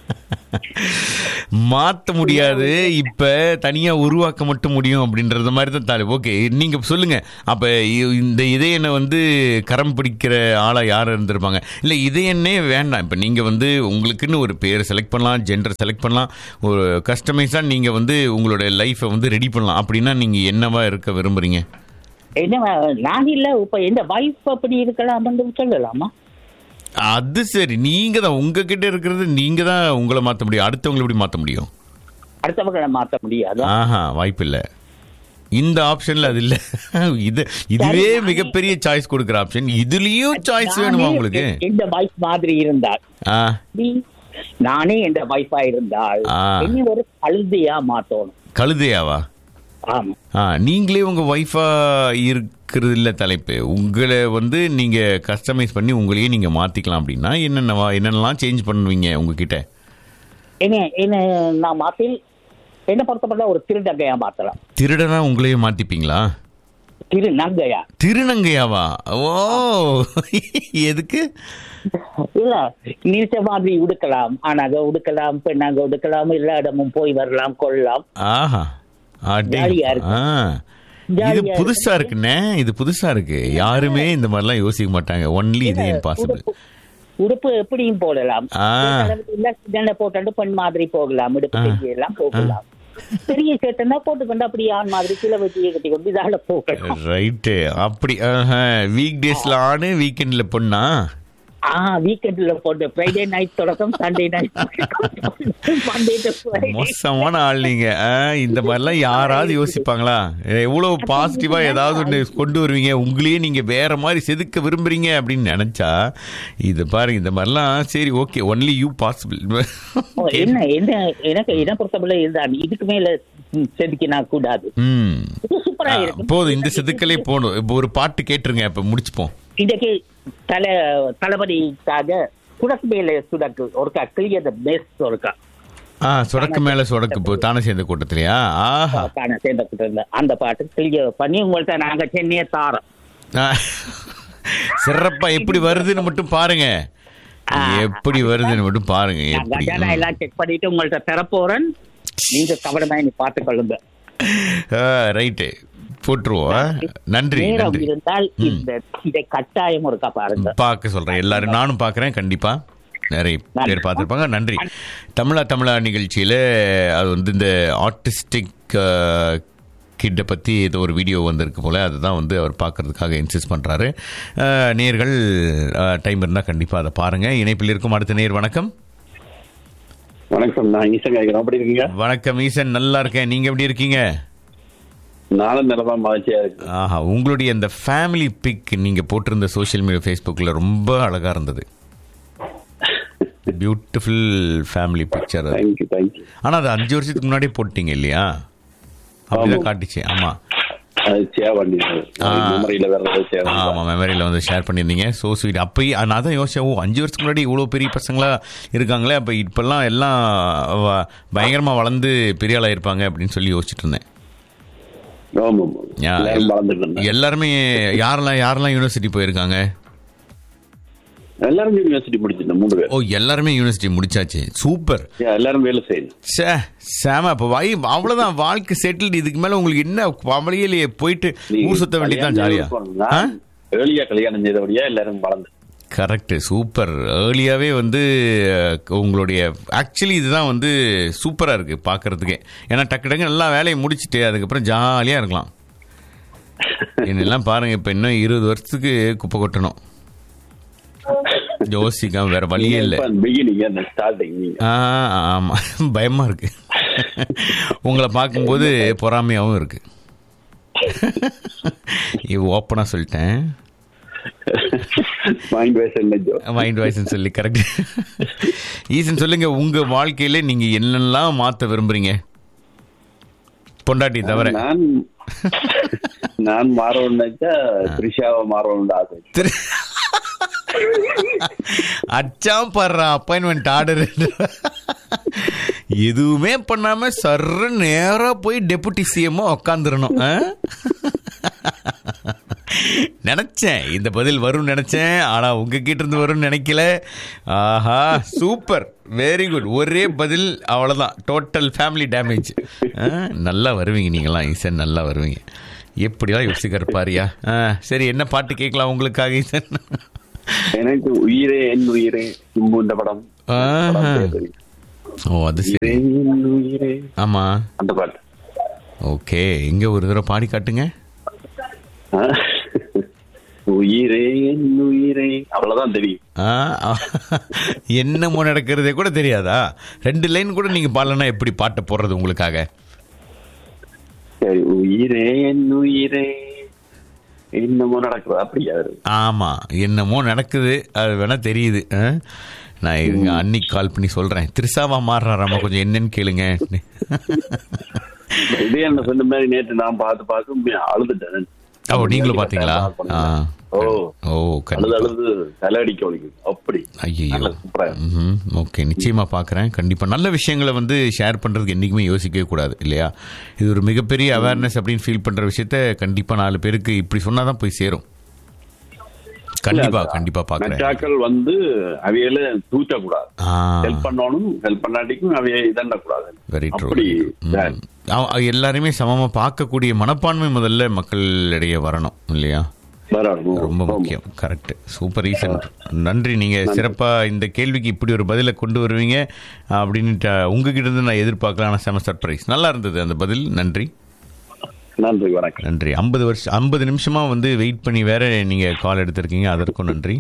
மாத்த முடியாது இப்ப தனியா உருவாக்க மட்டும் முடியும் அப்படின்றது மாதிரி தான் தாலி ஓகே நீங்க சொல்லுங்க அப்ப இ- இந்த இதயனை வந்து கரம் பிடிக்கிற ஆளா யார் இருந்திருப்பாங்க இல்ல இதயனே வேண்டாம் இப்ப நீங்க வந்து உங்களுக்குன்னு ஒரு பேர் செலக்ட் பண்ணலாம் ஜெண்டர் செலக்ட் பண்ணலாம் ஒரு கஸ்டமைஸா நீங்க வந்து உங்களோட லைஃபை வந்து ரெடி பண்ணலாம் அப்படின்னா நீங்க என்னவா இருக்க விரும்புறீங்க என்ன நான் இல்ல இப்ப எந்த வைஃப் அப்படி இருக்கலாம் வந்து சொல்லலாமா அது சரி நீங்க தான் உங்ககிட்ட இருக்கிறது நீங்க தான் உங்களை மாத்த முடியும் அடுத்தவங்களை எப்படி மாத்த முடியும் அடுத்தவங்களை மாத்த முடியாது ஆஹா வாய்ப்பில்லை இந்த ஆப்ஷன்ல அது இல்ல இது இதுவே மிகப்பெரிய சாய்ஸ் கொடுக்குற ஆப்ஷன் இதுலயும் சாய்ஸ் வேணுமா நானே உங்களுக்கு எந்த வைஃப் மாதிரி இருந்தால் ஆ நீ- நானே எந்த வைஃபா இருந்தால் ஆ. இனி ஒரு கழுதையா மாத்தணும் கழுதையாவா ஆமா ஆ நீங்களே உங்க ஒய்ஃபா இருக்கிறது இல்ல தலைப்பு உங்களை வந்து நீங்க கஸ்டமைஸ் பண்ணி உங்களையே நீங்க மாத்திக்கலாம் அப்படின்னா என்னென்னவா என்னென்னலாம் சேஞ்ச் பண்ணுவீங்க உங்ககிட்ட என்ன என்ன நான் மாத்தில் என்ன பொறுத்தப்பட்ட ஒரு திருநங்கையா மாத்தலாம் திருடனா உங்களையே மாத்திப்பீங்களா திருநங்கையா திருநங்கையாவா ஓ எதுக்கு இல்ல நீச்ச மாதிரி உடுக்கலாம் ஆனாக உடுக்கலாம் பெண்ணாக உடுக்கலாம் எல்லா இடமும் போய் வரலாம் கொள்ளலாம் ஆஹா அடே. ஜாலியா இருக்கு. ஆ. இது ஜாலியா புதுசா இருக்குண்ணே இது புதுசா இருக்கு யாருமே இந்த மாதிரிலாம் யோசிக்க மாட்டாங்க ஒன்லி இது இம்பாசிபிள் உடுப்பு உடுப்பு எப்படியும் போடலாம் ஆ. இல்ல சின்ன போட்டு பெண் மாதிரி போகலாம் இடுப்பு கையை எல்லாம் போகலாம் பெரிய சேட்டனா போட்டுக்கொண்டு அப்படி ஆண் மாதிரி சில வச்சியை கட்டி கொண்டு இதால போகலாம் ரைட்டு அப்படி வீக் டேஸ்ல ஆடு வீக்கெண்ட்ல பொண்ணா ஆ வீக்கெண்ட்ல போட்டு ஃப்ரைடே நைட் தொடக்கம் Sunday night Monday to Friday மோசமான ஆள் நீங்க ஆ, இந்த மாதிரிலாம் யாராவது யோசிப்பாங்களா எவ்வளவு பாசிட்டிவா ஏதாவது ஒன்று கொண்டு வருவீங்க உங்களையே நீங்க வேற மாதிரி செதுக்க விரும்புறீங்க அப்படின்னு நினைச்சா இது பாருங்க இந்த மாதிரிலாம் சரி ஓகே ஒன்லி யூ பாசிபிள் ஓ, என்ன என்ன எனக்கு என்ன பொறுத்தவரை இதுதான் இதுக்கு மேல ம், செதுக்கினா கூடாது ம் இது சூப்பரா ஆ, இருக்கு போதும் இந்த செதுக்கலே போடும் இப்போ ஒரு பாட்டு கேட்டுருங்க இப்ப முடிச்சுப்போம் இன்னைக்கு தலை தளபதிக்காக சுடக்கு மேல சுடக்கு ஒருக்கா கிளியத பெஸ்ட் ஒருக்கா ஆ சொடக்கு மேல சொடக்கு போ தானே சேர்ந்த கூட்டத்திலயா ஆஹா காண சேர்ந்த கூட்டத்துல அந்த பாட்டு கிளிய பண்ணி உங்கள்ட்ட நாங்க சென்னையை தாரோம் ஆ. சிறப்பா எப்படி வருதுன்னு மட்டும் பாருங்க எப்படி வருதுன்னு மட்டும் பாருங்க நான் எப்படி கஜானா எல்லாம் செக் பண்ணிட்டு உங்கள்ட்ட தரப்போறேன் நீங்க கவனமா நீ பார்த்துக் கொள்ளுங்க ரைட்டு போட்டுருவோம் ஆ? நன்றி நேரம் நன்றி இருந்தால் இந்த இதை கட்டாயம் ஒருக்கா பாருங்க பார்க்க சொல்றேன் எல்லாரும் நானும் பார்க்கறேன் கண்டிப்பா நிறைய பேர் பார்த்துருப்பாங்க நன்றி தமிழா தமிழா நிகழ்ச்சியில அது வந்து இந்த ஆர்டிஸ்டிக் கிட்ட பற்றி ஏதோ ஒரு வீடியோ வந்திருக்கு போல அதுதான் வந்து அவர் பார்க்கறதுக்காக இன்சிஸ்ட் பண்ணுறாரு நேர்கள் டைம் இருந்தால் கண்டிப்பாக அதை பாருங்கள் இணைப்பில் இருக்கும் அடுத்த நேர் வணக்கம் வணக்கம் நான் ஈசன் கேட்கிறேன் எப்படி இருக்கீங்க வணக்கம் ஈசன் நல்லா இருக்கேன் நீங்கள் எப்படி இருக்கீங்க நானும் நிலமா மகிழ்ச்சியா இருக்கு ஆஹா உங்களுடைய அந்த ஃபேமிலி பிக் நீங்கள் போட்டிருந்த சோஷியல் மீடியா ஃபேஸ்புக்கில் ரொம்ப அழகாக இருந்தது பியூட்டிஃபுல் ஃபேமிலி பிக்சர் அது தேங்க்யூ தேங்க்யூ ஆனால் அது அஞ்சு வருஷத்துக்கு முன்னாடியே போட்டீங்க இல்லையா அப்படிதான் ஆமா. காட்டுச்சு ஆமாம் அது சேவ் பண்ணி ஆ. மெமரியில வேற சேவ் ஆமாம் மெமரியில் வந்து ஷேர் பண்ணியிருந்தீங்க ஸோ ஸ்வீட் அப்போயே நான் தான் யோசிச்சேன் ஓ அஞ்சு வருஷத்துக்கு முன்னாடி இவ்வளோ பெரிய பசங்களா இருக்காங்களே அப்போ இப்போல்லாம் எல்லாம் வ- பயங்கரமா வளர்ந்து பெரிய ஆளாக இருப்பாங்க அப்படின்னு சொல்லி யோசிச்சுட்டு இருந்தேன் ஆமா ஆமா. யா, எல்லாரும் வளர்ந்துட்டு இருந்தாங்க. எல்லாருமே யாரெல்லாம் யாரெல்லாம் யூனிவர்சிட்டி போயிருக்காங்க எல்லாரும் யூனிவர்சிட்டி முடிச்சிருந்தேன் மூணு பேர் ஓ எல்லாருமே யூனிவர்சிட்டி முடிச்சாச்சு சூப்பர் Yeah, எல்லாரும் வேலை செய்யணும் சே சாம அப்போ வை அவ்வளோதான் வாழ்க்கை செட்டில்டு இதுக்கு மேலே உங்களுக்கு என்ன கவலையிலேயே போயிட்டு ஊர் சுத்த வேண்டியதுதான் ஜாலியா ஆ ஏர்லியா கல்யாணம் செய்தபடியா எல்லாரும் வளர்ந்து கரெக்ட் சூப்பர் ஏர்லியாவே வந்து அஹ், உங்களுடைய ஆக்சுவலி இதுதான் வந்து சூப்பரா இருக்கு பார்க்கறதுக்கே ஏன்னா டக்கு டக்கு எல்லா வேலையும் முடிச்சுட்டு அதுக்கப்புறம் ஜாலியா இருக்கலாம் என்னெல்லாம் பாருங்க இப்ப இன்னும் இருபது வருஷத்துக்கு குப்பை கொட்டணும் யோசிக்காம வேற வழியே இல்லை பிகினிங் அந்த ஸ்டார்டிங் நீங்க ஆ ஆமா பயமா இருக்கு உங்களை பார்க்கும்போது பொறாமையாவும் இருக்கு இது ஓப்பனா சொல்லிட்டேன் மைண்ட் வைஸ் என்ன மைண்ட் வாய்ஸ்னு சொல்லி கரெக்ட் ஈசன் சொல்லுங்க உங்க வாழ்க்கையில நீங்க என்னெல்லாம் மாத்த விரும்புறீங்க பொண்டாட்டி தவிர நான் நான் மாறணும்னாச்சா த்ரிஷாவை மாறணும்னு ஆசை திரு அச்சாம் படுற அப்பாயின்மெண்ட் ஆர்டர் எதுவுமே பண்ணாம சர்ற நேரா போய் டெபுட்டி சிஎம் உக்காந்துடணும் நினைச்சேன் இந்த பதில் வரும்னு நினைச்சேன் ஆனா உங்ககிட்ட இருந்து வரும்னு நினைக்கல ஆஹா சூப்பர் வெரி குட் ஒரே பதில் அவ்வளவுதான் டோட்டல் ஃபேமிலி டேமேஜ் நல்லா வருவீங்க நீங்களாம் ஈசன் நல்லா வருவீங்க எப்படிலாம் யோசிக்கிற பாரியா ஆ, சரி என்ன பாட்டு கேட்கலாம் உங்களுக்காக ஈசன் எனக்கு உயிரே என் உயிரே சிம்பு இந்த படம் ஆஹா. படம் பேர் தெரியும். ஓ அது சரி உயிரே என் உயிரே ஆமா அந்த பாட்டு ஓகே இங்க ஒரு தடவை பாடி காட்டுங்க ஆ? உயிரே என் உயிரே அவ்வளவுதான் தெரியும் ஆ, என்னமோ நடக்கிறதே கூட தெரியாதா ரெண்டு லைன் கூட நீங்க பாடலன்னா எப்படி பாட்டை போடுறது உங்களுக்காக சரி உயிரே என் உயிரே என்னமோ நடக்குது அப்படியா ஆமா என்னமோ நடக்குது அது வேணா தெரியுது ஆ? நான் இருங்க அன்னைக்கு கால் பண்ணி சொல்றேன் திருசாவா மாறுறாராமா கொஞ்சம் என்னன்னு கேளுங்க இதே என்ன சொன்ன மாதிரி நேற்று நான் பார்த்து பார்த்து உண்மையா அழுதுட்டேன் ஓ நீங்களும் பாத்தீங்களா ஆ. ஓ ஓ அழுது கண்டிப்பா அழுது தலை அடிக்க வலிக்குது அப்படி ஐயோ நல்ல சூப்பரா இருக்கு. ஓகே நிச்சயமா பார்க்குறேன் கண்டிப்பா நல்ல விஷயங்களை வந்து ஷேர் பண்றதுக்கு என்றைக்குமே யோசிக்கவே கூடாது இல்லையா இது ஒரு மிகப்பெரிய அவேர்னஸ் அப்படின்னு ஃபீல் பண்ற விஷயத்த கண்டிப்பா நாலு பேருக்கு இப்படி சொன்னாதான் போய் சேரும் கண்டிப்பா கண்டிப்பா பார்க்குறேன் மெச்சாக்கள் வந்து அவையில தூற்றக்கூடாது ஆ ஹெல்ப் பண்ணணும் ஹெல்ப் பண்ணாட்டிக்கும் அவைய இதண்ட கூடாது வெரி ட்ரூ அப்படி எல்லாரையுமே சமமா பார்க்கக்கூடிய மனப்பான்மை முதல்ல மக்களிடையே வரணும் இல்லையா வரணும் ரொம்ப முக்கியம் கரெக்ட் சூப்பர் ரீசன் நன்றி நீங்க சிறப்பா இந்த கேள்விக்கு இப்படி ஒரு பதிலை கொண்டு வருவீங்க அப்படின்ட்டு உங்ககிட்ட இருந்து நான் எதிர்பார்க்கலாம் ஆனா செம சர்ப்ரைஸ் நல்லா இருந்தது அந்த பதில் நன்றி நன்றி வணக்கம் நன்றி ஐம்பது வருஷம் ஐம்பது நிமிஷமா வந்து வெயிட் பண்ணி வேற நீங்க கால் எடுத்திருக்கீங்க அதற்கும் நன்றி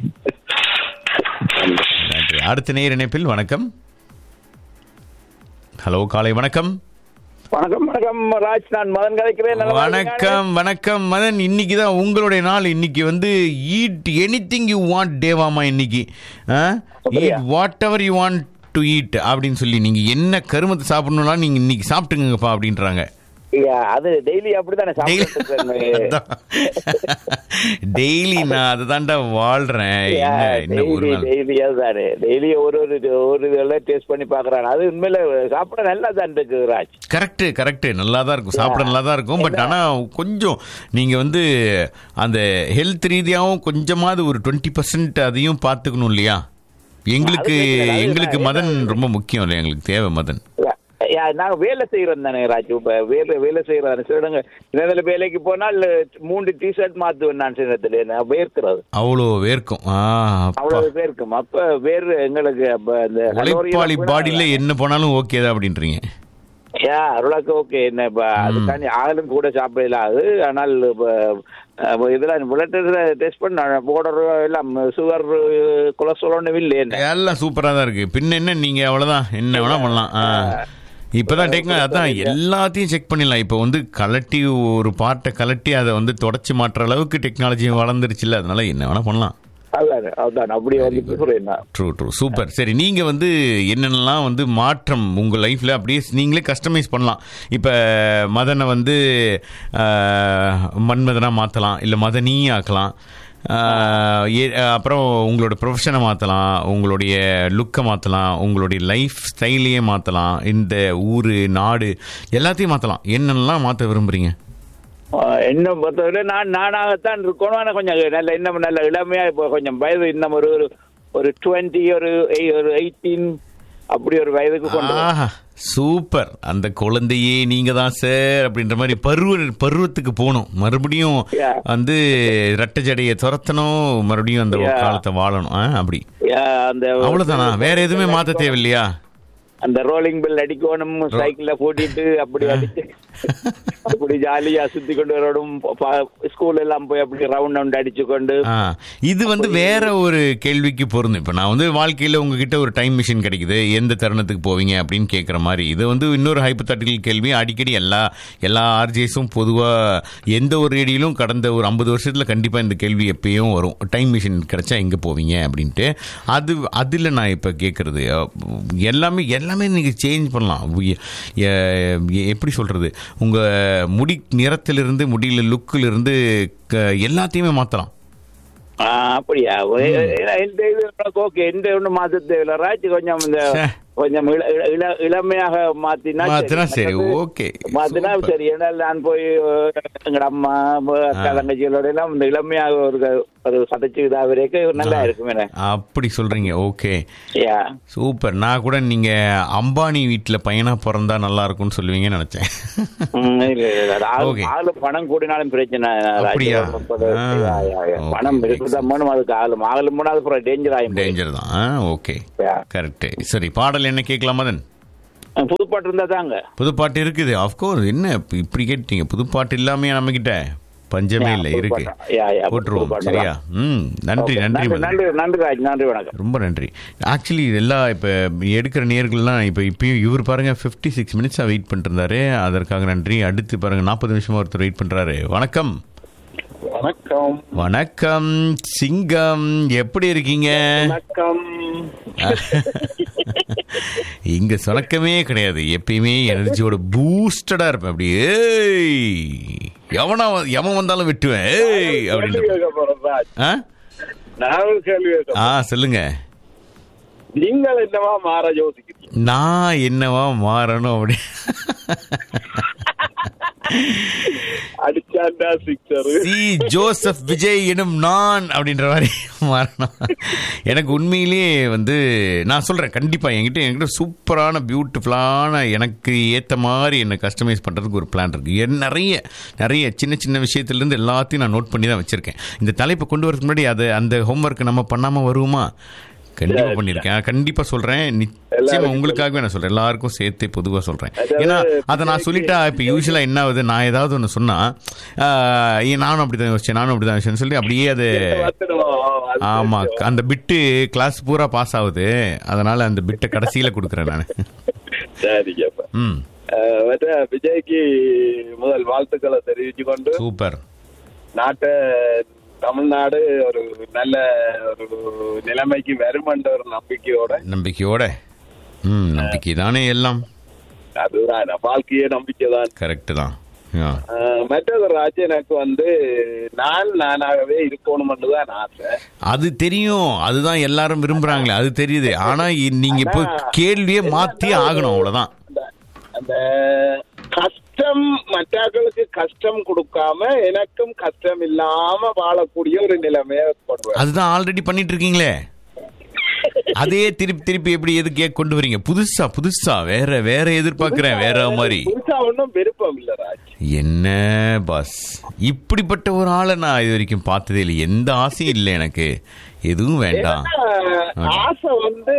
நன்றி அடுத்த நேர் இணைப்பில் வணக்கம் ஹலோ காலை வணக்கம் வணக்கம் வணக்கம் ராஜ் நான் மதன் கதைக்கிறேன் நல்லா இருக்கீங்களா? வணக்கம் வணக்கம் மதன் இன்னைக்கு தான் உங்களுடைய நாள் இன்னைக்கு வந்து ஈட் எனிதிங் யூ வாண்ட் டேவாமா இன்னைக்கு eat whatever you want to eat அப்படின்னு சொல்லி நீங்க என்ன கருமத்தை சாப்பிடணும்னா நீங்க இன்னைக்கு சாப்பிட்டுங்கப்பா அப்படின்றாங்க ஐயா, அது டெய்லி அப்படித்தானே சாப்பிட்டு இருக்கேன். டெய்லி நான் அதை தாண்டா வாழ்றேன் ஐயா, என்ன என்ன ஒரு daily, நாள் daily அதுதானே. daily ஒரு ஒரு ஒரு இதெல்லாம் டேஸ்ட் பண்ணி பாக்குறான் அது உண்மையில சாப்பிட நல்லா தான் இருக்கு ராஜ் கரெக்ட் கரெக்ட் நல்லா தான் இருக்கும் சாப்பிட நல்லா தான் இருக்கும் பட் ஆனா கொஞ்சம் நீங்க வந்து அந்த ஹெல்த் ரீதியாகவும் கொஞ்சமாவது ஒரு டுவெண்ட்டி பர்சன்ட் அதையும் பார்த்துக்கணும் இல்லையா எங்களுக்கு அது பிரச்சனை இல்லை. எங்களுக்கு அது மதன் ரொம்ப முக்கியம் இல்லையா எங்களுக்கு தேவை மதன் ஐயா, நாங்க வேலை செய்யறோம் தானே ராஜ் இப்ப வேலை வேலை செய்யறோம் சிலடங்க சில வேலைக்கு போனால் மூன்று டிஷர்ட் மாத்துவேன் நான் சின்னத்துல நான் வேர்க்கிறது அவ்வளோ வேர்க்கும் ஆ அப்பா அவ்வளவு பேருக்கும் அப்ப வேறு எங்களுக்கு அப்ப இந்த உழைப்பாளி பாடியில என்ன போனாலும் ஓகே தான் அப்படின்றீங்க யா அருளாக்கு ஓகே என்ன இப்ப அதுக்காண்டி ஆளும் கூட சாப்பிடல அது ஆனால் இப்ப, அஹ், இதெல்லாம் பிளட் டெஸ்ட் பண்ண போர்டர் எல்லாம் சுகர் கொலஸ்ட்ரால் ஒன்றும் இல்லை என்ன எல்லாம் சூப்பரா தான் இருக்கு பின்ன என்ன நீங்க அவ்வளவுதான் என்ன வேணா பண்ணலாம் ஆ. இப்பதான் டெக்னாலஜி அதான் எல்லாத்தையும் செக் பண்ணிடலாம் இப்போ வந்து கலட்டி ஒரு பார்ட்டை கலட்டி அதை வந்து தொடச்சி மாட்டுற அளவுக்கு டெக்னாலஜி வளர்ந்துருச்சுல்ல அதனால என்ன வேணா பண்ணலாம் அதான் அதான் அப்படி வந்து சொல்றேன் நான். ட்ரூ ட்ரூ சூப்பர் சரி நீங்க வந்து என்னென்னலாம் வந்து மாற்றம் உங்க லைஃப்ல அப்படியே நீங்களே கஸ்டமைஸ் பண்ணலாம் இப்ப மதனை வந்து ஆஹ், மன்மதனா மாத்தலாம் இல்ல மதனி ஆக்கலாம் ஆஹ், ஏ- அப்புறம் உங்களோட ப்ரொஃபஷனை மாற்றலாம் உங்களுடைய லுக்கை மாற்றலாம் உங்களுடைய லைஃப் ஸ்டைலையே மாற்றலாம் இந்த ஊர் நாடு எல்லாத்தையும் மாற்றலாம் என்னென்னலாம் மாற்ற விரும்புறீங்க அஹ், இன்னும் பொறுத்தவரை நான் நானாகத்தான் இருக்கணும் ஆனா கொஞ்சம் நல்ல இன்னும் நல்ல இளமையா இப்போ கொஞ்சம் வயது இன்னும் ஒரு ஒரு- ஒரு டுவெண்ட்டி ஒரு எய்- ஒரு எயிட்டீன் அப்படி ஒரு வயதுக்கு கொண்டு வரணும். ஆஹா சூப்பர் அந்த குழந்தையே நீங்க தான் சார் அப்படின்ற மாதிரி பருவ பருவத்துக்கு போகணும் மறுபடியும் Yeah. வந்து ரெட்டை ஜடையை துரத்தணும் மறுபடியும் அந்த Yeah. காலத்தை வாழணும் ஆ, அப்படி யா, அந்த அவ்வளவுதானா வேற எதுவுமே மாத்த தேவையில்லையா அந்த ரோலிங் பெல் அடிக்கணும் சைக்கிள்ல கூட்டிட்டு அப்படி அடிச்சு அப்படி ஜாலியா சுத்தி கொண்டு வரணும் ஸ்கூல் எல்லாம் போய் அப்படி ரவுண்ட் ரவுண்ட் அடிச்சு கொண்டு ஆ இது வந்து வேற ஒரு கேள்விக்கு பொருந்தும் இப்போ நான் வந்து வாழ்க்கையில் உங்ககிட்ட ஒரு டைம் மிஷின் கிடைக்குது எந்த தருணத்துக்கு போவீங்க அப்படின்னு கேட்குற மாதிரி இது வந்து இன்னொரு ஹைப்பத்தாட்டிக்கல் கேள்வி அடிக்கடி எல்லா எல்லா ஆர்ஜேஸும் பொதுவாக எந்த ஒரு ரேடியிலும் கடந்த ஒரு ஐம்பது வருஷத்தில் கண்டிப்பாக இந்த கேள்வி எப்பயும் வரும் டைம் மிஷின் கிடைச்சா எங்கே போவீங்க அப்படின்ட்டு அது அதில் நான் இப்போ கேட்குறது எல்லாமே எல்லாமே நீங்கள் சேஞ்ச் பண்ணலாம் உய- எ- எப்படி சொல்கிறது உங்கள் முடி நிறத்திலிருந்து முடியில லுக்கிலிருந்து எல்லாத்தையுமே மாற்றலாம் ஆ, அப்படியா ஏன்னா இந்த இது உனக்கு ஓகே இந்த ஒண்ணு மாத்த தேவையில்ல ராஜ் கொஞ்சம் இந்த சே. கொஞ்சம் இள இள- இள இளமையாக மாத்தினா மாத்தினா சரி, மற்றது ஓகே. மாத்தினா சூப்பர். சரி ஏன்னா நான் போய் எங்கட அம்மா அக்கா தங்கச்சிகளோட எல்லாம் இந்த இளமையாக ஒரு ஒரு சதைச்சு இதா வரைக்கும் நல்லா இருக்கும் என்ன அப்படி சொல்றீங்க ஓகே யா சூப்பர் நான் கூட நீங்க அம்பானி வீட்டில் பையனா பிறந்தா நல்லா இருக்கும்னு சொல்லுவீங்கன்னு நினைச்சேன் ம், இல்ல, இல்ல, இல்ல. ஆளு- Okay. ஆளு பணம் கூடினாலும் பிரச்சனை ராஜ். அப்படியா? முப்பது- ஆ. யா, யா, யா. Okay. பணம் இருக்குதான் வேணும் அதுக்கு ஆளு ஆளு மூணாவது அப்புறம் டேஞ்சர் ஆகும் டேஞ்சர் தான் ஓகே Yeah. கரெக்ட் சரி பாடல் என்ன கேட்கலாம் மதன் புதுப்பாட்டு இருந்தா தாங்க புதுப்பாட்டு இருக்குது ஆஃப்கோர்ஸ் என்ன இப்ப இப்படி கேட்டீங்க புதுப்பாட்டு இல்லாமே நம்ம கிட்ட பஞ்சமே இல்லை Yeah, இருக்கு புதுப்பாட்டு. Yeah, yeah, போட்டுருவோம் புதுப்பாட்டு சரியா ம் நன்றி Okay. நன்றி மதன் நன்றி நன்றி ராஜ் நன்றி வணக்கம் ரொம்ப நன்றி ஆக்சுவலி இதெல்லாம் இப்போ எடுக்கிற நேர்கள்லாம் இப்போ இப்பயும் இவர் பாருங்க ஃபிஃப்டி சிக்ஸ் மினிட்ஸாக வெயிட் பண்ணிட்டு இருந்தாரு அதற்காக நன்றி அடுத்து பாருங்க நாற்பது நிமிஷமா ஒருத்தர் வெயிட் பண்றாரு வணக்கம் வணக்கம் வணக்கம் சிங்கம் எப்படி இருக்கீங்க வணக்கம் இங்க சொணக்கமே கிடையாது எப்பயுமே எனர்ஜியோட பூஸ்டடா இருப்பேன் அப்படியே ஏய், எவனா வ- எவன் வந்தாலும் வெட்டுவேன் ஏய் அப்படின்னு கேட்க போறேன் ராஜ். ஆ நான் ஒரு கேள்வி கேட்க ஆ சொல்லுங்க நீங்கள் என்னவா மாற யோசிக்கிறீங்க நான் என்னவா மாறணும் அப்படி அடிச்சாண்டா சிக்ஸர் சி ஜோசப் விஜய் எனும் நான் அப்படின்ற மாதிரி மாறணும் எனக்கு உண்மையிலேயே வந்து நான் சொல்கிறேன் கண்டிப்பாக என்கிட்ட என்கிட்ட சூப்பரான பியூட்டிஃபுல்லான எனக்கு ஏற்ற மாதிரி என்னை கஸ்டமைஸ் பண்ணுறதுக்கு ஒரு பிளான் இருக்குது என் நிறைய நிறைய சின்ன சின்ன விஷயத்துலேருந்து எல்லாத்தையும் நான் நோட் பண்ணி தான் வச்சுருக்கேன் இந்த தலைப்பை கொண்டு வரதுக்கு முன்னாடி அது அந்த ஹோம்ஒர்க் நம்ம பண்ணாமல் வருவோமா கண்டிப்பா பண்ணிருக்கேன் கண்டிப்பா சொல்றேன் நிச்சயமா உங்களுக்காகவே நான் சொல்றேன் எல்லாருக்கும் சேர்த்து பொதுவா சொல்றேன் ஏன்னா அதை நான் சொல்லிட்டா இப்ப யூஸ்வலா என்ன ஆகுது நான் ஏதாவது ஒன்று சொன்னா ஆஹ், ஏன் நானும் அப்படிதான் யோசிச்சேன் நானும் அப்படிதான் யோசிச்சேன்னு சொல்லி அப்படியே அது ஆமா அந்த பிட்டு கிளாஸ் பூரா பாஸ் ஆகுது அதனால அந்த பிட்டை கடைசியில கொடுக்குறேன் நான் சரிங்கப்பா ம் அஹ், மற்ற விஜய்க்கு முதல் வாழ்த்துக்களை தெரிவிச்சு கொண்டு சூப்பர் நாட்டை தமிழ்நாடு ஒரு நல்ல ஒரு நிலைமைக்கு வருமென்ற ஒரு நம்பிக்கையோட நம்பிக்கையோட ம் நம்பிக்கை தானே எல்லாம் அதுதான் வாழ்க்கையே நம்பிக்கை தான் கரெக்ட் தான் ஆ. மற்றது ராஜ் எனக்கு வந்து நான் நானாகவே இருக்கணும்னு தான் ஆசை அது தெரியும் அதுதான் எல்லாரும் விரும்புறாங்களே அது தெரியுது ஆனா இ- நீங்க இப்போ கேள்வியே மாத்தி ஆகணும் அவ்வளவுதான் அந்த- அந்த கஷ்டம் மற்றவர்களுக்கு கஷ்டம் கொடுக்காம எனக்கும் கஷ்டம் இல்லாம வாழக்கூடிய ஒரு நிலைமையை கொண்டு வர அதுதான் ஆல்ரெடி பண்ணிட்டு இருக்கீங்களே அதே திருப்பி திருப்பி எப்படி எது கேக் கொண்டு வரீங்க புதுசா புதுசா வேற வேற எதிர்பார்க்கிறேன் வேற மாதிரி புதுசா ஒன்றும் விருப்பம் இல்ல ராஜ் என்ன பாஸ் இப்படிப்பட்ட ஒரு ஆளை நான் இது வரைக்கும் பார்த்ததே இல்லை எந்த ஆசையும் இல்லை எனக்கு எதுவும் வேண்டாம் ஏன்னா, ஆசை வந்து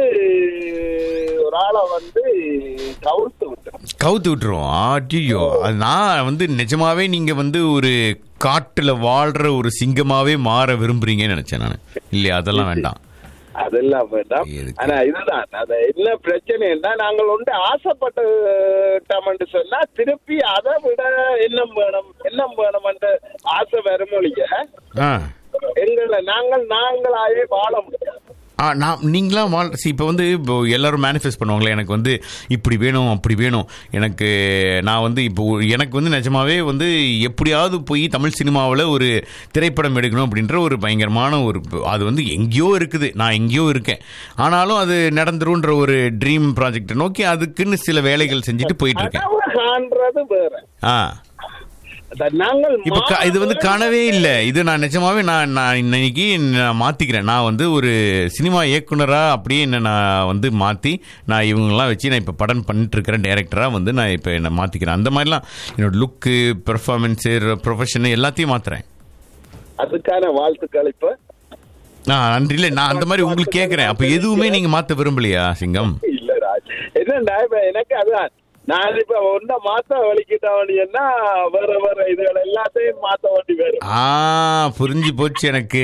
ஒரு ஆளை வந்து கவுத்து விட்டுரும் கவுத்து விட்டுருவோம் ஐயோ அது நான் வந்து நிஜமாவே நீங்க வந்து ஒரு காட்டுல வாழ்ற ஒரு சிங்கமாவே மாற விரும்புறீங்கன்னு நினைச்சேன் நான் இல்லையா அதெல்லாம் வேண்டாம் அதெல்லாம் வேண்டாம் எதுக்கு? ஆனா இதுதான் அது என்ன பிரச்சனைன்னா நாங்கள் ஒன்று ஆசைப்பட்டோம்னு சொன்னா திருப்பி அதை விட எண்ணம் வேணும் எண்ணம் வேணும்ன்ற ஆசை வருமொழிய ஆ எங்களை நாங்கள் நாங்களாவே வாழ முடியாது ஆ நான் நீங்களாம் வாழ் see, இப்போ வந்து இப்போ எல்லாரும் மேனிஃபெஸ்ட் பண்ணுவாங்களே எனக்கு வந்து இப்படி வேணும் அப்படி வேணும் எனக்கு நான் வந்து இப்போ எனக்கு வந்து நிஜமாவே வந்து எப்படியாவது போய் தமிழ் சினிமாவில் ஒரு திரைப்படம் எடுக்கணும் அப்படின்ற ஒரு பயங்கரமான ஒரு அது வந்து எங்கேயோ இருக்குது நான் எங்கேயோ இருக்கேன் ஆனாலும் அது நடந்துருன்ற ஒரு ட்ரீம் ப்ராஜெக்டை நோக்கி அதுக்குன்னு சில வேலைகள் செஞ்சுட்டு போயிட்டு இருக்கேன் கனவு காண்றது வேற ஆ அத நாங்கள் இப்போ க- இது வந்து கனவே இல்லை இது நான் நிஜமாவே நான் நான் இன்னைக்கு நான் மாத்திக்கிறேன் நான் வந்து ஒரு சினிமா இயக்குனரா அப்படியே என்ன நான் வந்து மாத்தி நான் இவங்கெல்லாம் வச்சு நான் இப்போ படம் பண்ணிட்டு இருக்கிறேன் டேரக்டரா வந்து நான் இப்போ என்ன மாத்திக்கிறேன் அந்த மாதிரிலாம் என்னோட லுக்கு பெர்ஃபார்மன்ஸு ப்ரொஃபஷன் எல்லாத்தையும் மாத்துறேன் அதுக்கான வாழ்த்துக்கள் இப்ப நான் நன்றி இல்லை நான் அந்த மாதிரி உங்களுக்கு கேட்குறேன் அப்போ எதுவுமே நீங்க மாத்த விரும்பலையா சிங்கம் இல்ல ராஜ் என்னண்டா இப்ப எனக்கு அதுதான் நான் இப்ப ஒன்ன மாத்த வலிக்கிட்டவனா வேற வேற இதுகள் எல்லாத்தையும் மாத்த வேண்டி வரும் ஆ புரிஞ்சு போச்சு எனக்கு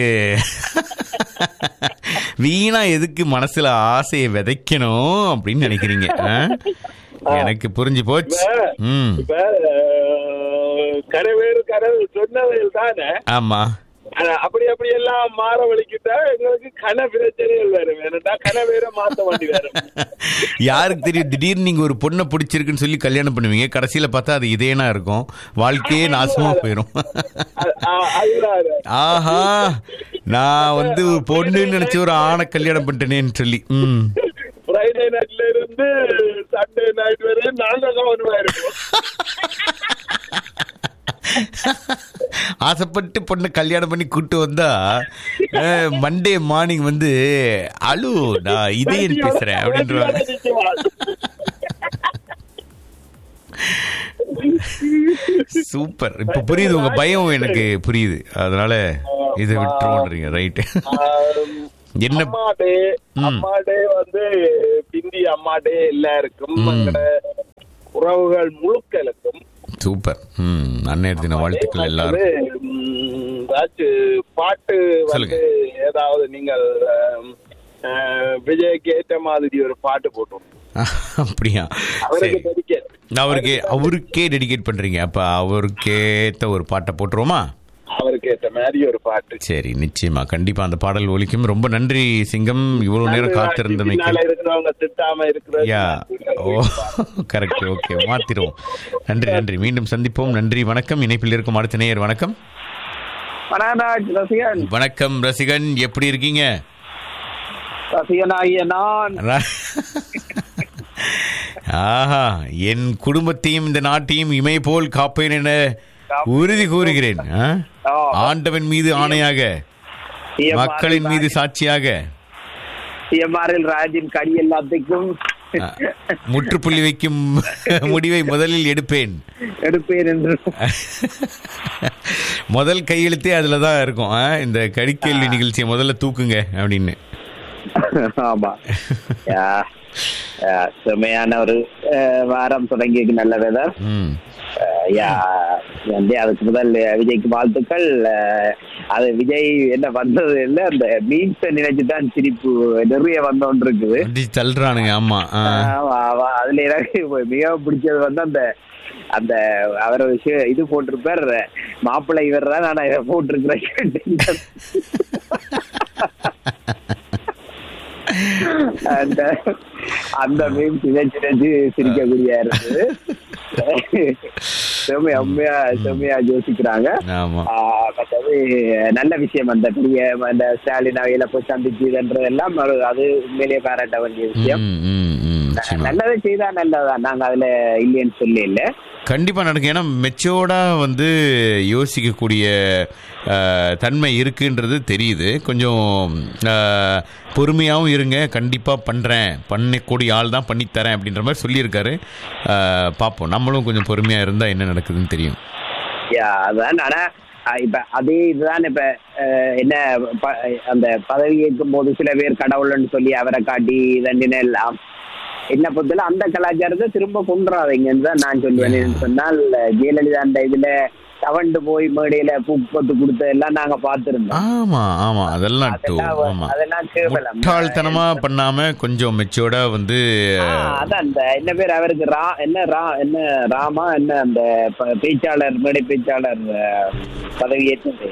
வீணா எதுக்கு மனசுல ஆசையை விதைக்கணும் அப்படின்னு நினைக்கிறீங்க ஆ? எனக்கு புரிஞ்சு போச்சு ம் இப்ப அஹ், கரவேறு கரவு சொன்னவையில் தானே ஆமா அஹ், அப்படி அப்படி எல்லாம் மாற வலிக்கிட்டா எங்களுக்கு கன பிரச்சனைகள் வரும் ஏன்னா கனவேற மாத்த வேண்டி வரும் யாருக்கு தெரியும் திடீர்னு நீங்க ஒரு பொண்ணை பிடிச்சிருக்குன்னு சொல்லி கல்யாணம் பண்ணுவீங்க கடைசியில பார்த்தா அது இதேனா இருக்கும் வாழ்க்கையே நாசமா போயிடும் அ- அ- அதுதான் அது. ஆஹா நான் வந்து ஒரு பொண்ணுன்னு நினைச்சு ஒரு ஆணை கல்யாணம் பண்ணிட்டேனேன்னு சொல்லி ம் ஃப்ரைடே நைட்ல இருந்து சண்டே நைட் வரையும் நாங்க கவனமா இருப்போம் ஆசைப்பட்டு பொண்ணை கல்யாணம் பண்ணி கூட்டு வந்தா மண்டே மார்னிங் வந்து அலு நான் இதயன் பேசுறேன் அப்படின்றவாங்க சூப்பர் இப்ப புரியுது உங்க பயம் எனக்கு புரியுது அதனால இது விட்டுருவோன்றீங்க ரைட்டு என்ன அம்மா டே ம். அம்மா டே வந்து பிந்தி அம்மா டே எல்லாருக்கும் எங்கட உறவுகள் முழுக்களுக்கும் சூப்பர் ம் அன்னையர் தின வாழ்த்துக்கள் எல்லாரும் வந்து, ம், ஏதாச்சும் பாட்டு சொல்லுங்க. வந்து ஏதாவது நீங்கள் அஹ், அஹ், விஜய்க்கு ஏற்ற மாதிரி ஒரு பாட்டு போட்டோம் அப்படியா அவருக்கு சரி டெடிக்கேட் அவருக்கு அவருக்கே டெடிகேட் பண்றீங்க அப்ப அவருக்கேத்த ஒரு பாட்டை போட்டுருவோமா அவருக்கு ஏற்ற மாதிரி ஒரு பாட்டு சரி நிச்சயமா கண்டிப்பா அந்த பாடல் ஒலிக்கும் ரொம்ப நன்றி சிங்கம் இவ்வளவு நேரம் காத்திருந்தமைக்கு பின்னால இருக்கிறவங்க திட்டாம இருக்கிறது யா ஓ கரெக்ட் ஓகே மாத்திருவோம் நன்றி நன்றி மீண்டும் சந்திப்போம் நன்றி வணக்கம் இணைப்பில் இருக்கும் அடுத்த நேயர் வணக்கம் வணக்கராஜ் ரசிகன் வணக்கம் ரசிகன் எப்படி இருக்கீங்க ரசிகனாகிய நான் ர- ஆஹா என் குடும்பத்தையும் இந்த நாட்டையும் இமை போல் காப்பேன் என உறுதி கூறுகிறேன் ஆ? ஆண்டவன் மீது ஆணையாக மக்களின் மீது சாட்சியாக சிஎம்ஆரில் ராஜின் கடி எல்லாத்துக்கும் ஆ, முற்றுப்புள்ளி வைக்கும் முடிவை முதலில் எடுப்பேன் எடுப்பேன் என்று முதல் கையெழுத்தே அதுல தான் இருக்கும் ஆ? இந்த கடிக்கேள்வி நிகழ்ச்சியை முதல்ல தூக்குங்க அப்படின்னு ஆமா யா, யா, செமையான ஒரு அஹ், வாரம் தொடங்கியது நல்ல வெதர் ம் யா வந்து அதுக்கு முதல் விஜய்க்கு வாழ்த்துக்கள் அஹ், அது விஜய் என்ன வந்தது இல்லை அந்த மீன்ஸை நினைச்சுதான் சிரிப்பு நிறைய வந்தோன்னு இருக்குது அடி தள்ளுறானுங்க ஆமா ஆ. ஆமா, ஆமா. அதுல எனக்கு மிகவும் பிடிச்சது வந்து அந்த அந்த அவர் ஒரு விஷயம் இது போட்டிருப்பார் மாப்பிள்ளை இவர் தான் நான் இதை போட்டிருக்கிறேன் அந்த அந்த மீன் சிதைச்சு சிதைச்சு சிரிக்கக்கூடிய இருந்தது செம்மையா உண்மையா செம்மையா யோசிக்கிறாங்க ஆமா ஆஹ் மற்றது நல்ல விஷயம் அந்த பெரிய அந்த ஸ்டாலின் அவையில போய் சந்திச்சு இதன்றதெல்லாம் அது அது உண்மையிலேயே பாராட்ட வேண்டிய விஷயம் ம், ம், ம், நிச்சயமா. நல்லதை செய்தா நல்லதுதான் நாங்க அதுல இல்லைன்னு சொல்லி இல்ல கண்டிப்பா நடக்கும் ஏன்னா மெச்சோர்டா வந்து யோசிக்கக்கூடிய அஹ், தன்மை இருக்குன்றது தெரியுது கொஞ்சம் அஹ், பொறுமையாவும் இருங்க கண்டிப்பா பண்றேன் பண்ணக்கூடிய ஆள் தான் பண்ணி தரேன் அப்படின்ற மாதிரி சொல்லியிருக்காரு அஹ், பார்ப்போம் நம்மளும் கொஞ்சம் பொறுமையா இருந்தா என்ன நடக்குதுன்னு தெரியும் யா, அதான் ஆனா அஹ் இப்ப அதே இதுதான் இப்ப அஹ், என்ன ப- அந்த பதவி ஏற்கும் போது சில பேர் கடவுள்னு சொல்லி அவரை காட்டி தண்டின எல்லாம் என்ன பொறுத்தல அந்த கலாச்சாரத்தை திரும்ப கொண்டுறாதீங்கன்னு தான் நான் சொல்லுவேன் ஏன்னு சொன்னால் ஜெயலலிதா அந்த இதுல தவண்டு போய் மேடையில பூப்பத்து கொடுத்ததெல்லாம் நாங்க பார்த்திருந்தோம் ஆமா ஆமா அதெல்லாம் டூ அதெல்லாம் ஆமா அதெல்லாம் கேவலம் முட்டாள்தனமா பண்ணாம கொஞ்சம் மெச்சோர்டா வந்து ஆ, அதான் அந்த என்ன பேர் அவருக்கு ரா என்ன ரா என்ன ராமா என்ன அந்த ப- பேச்சாளர் மேடை பேச்சாளர் அஹ், பதவியேற்று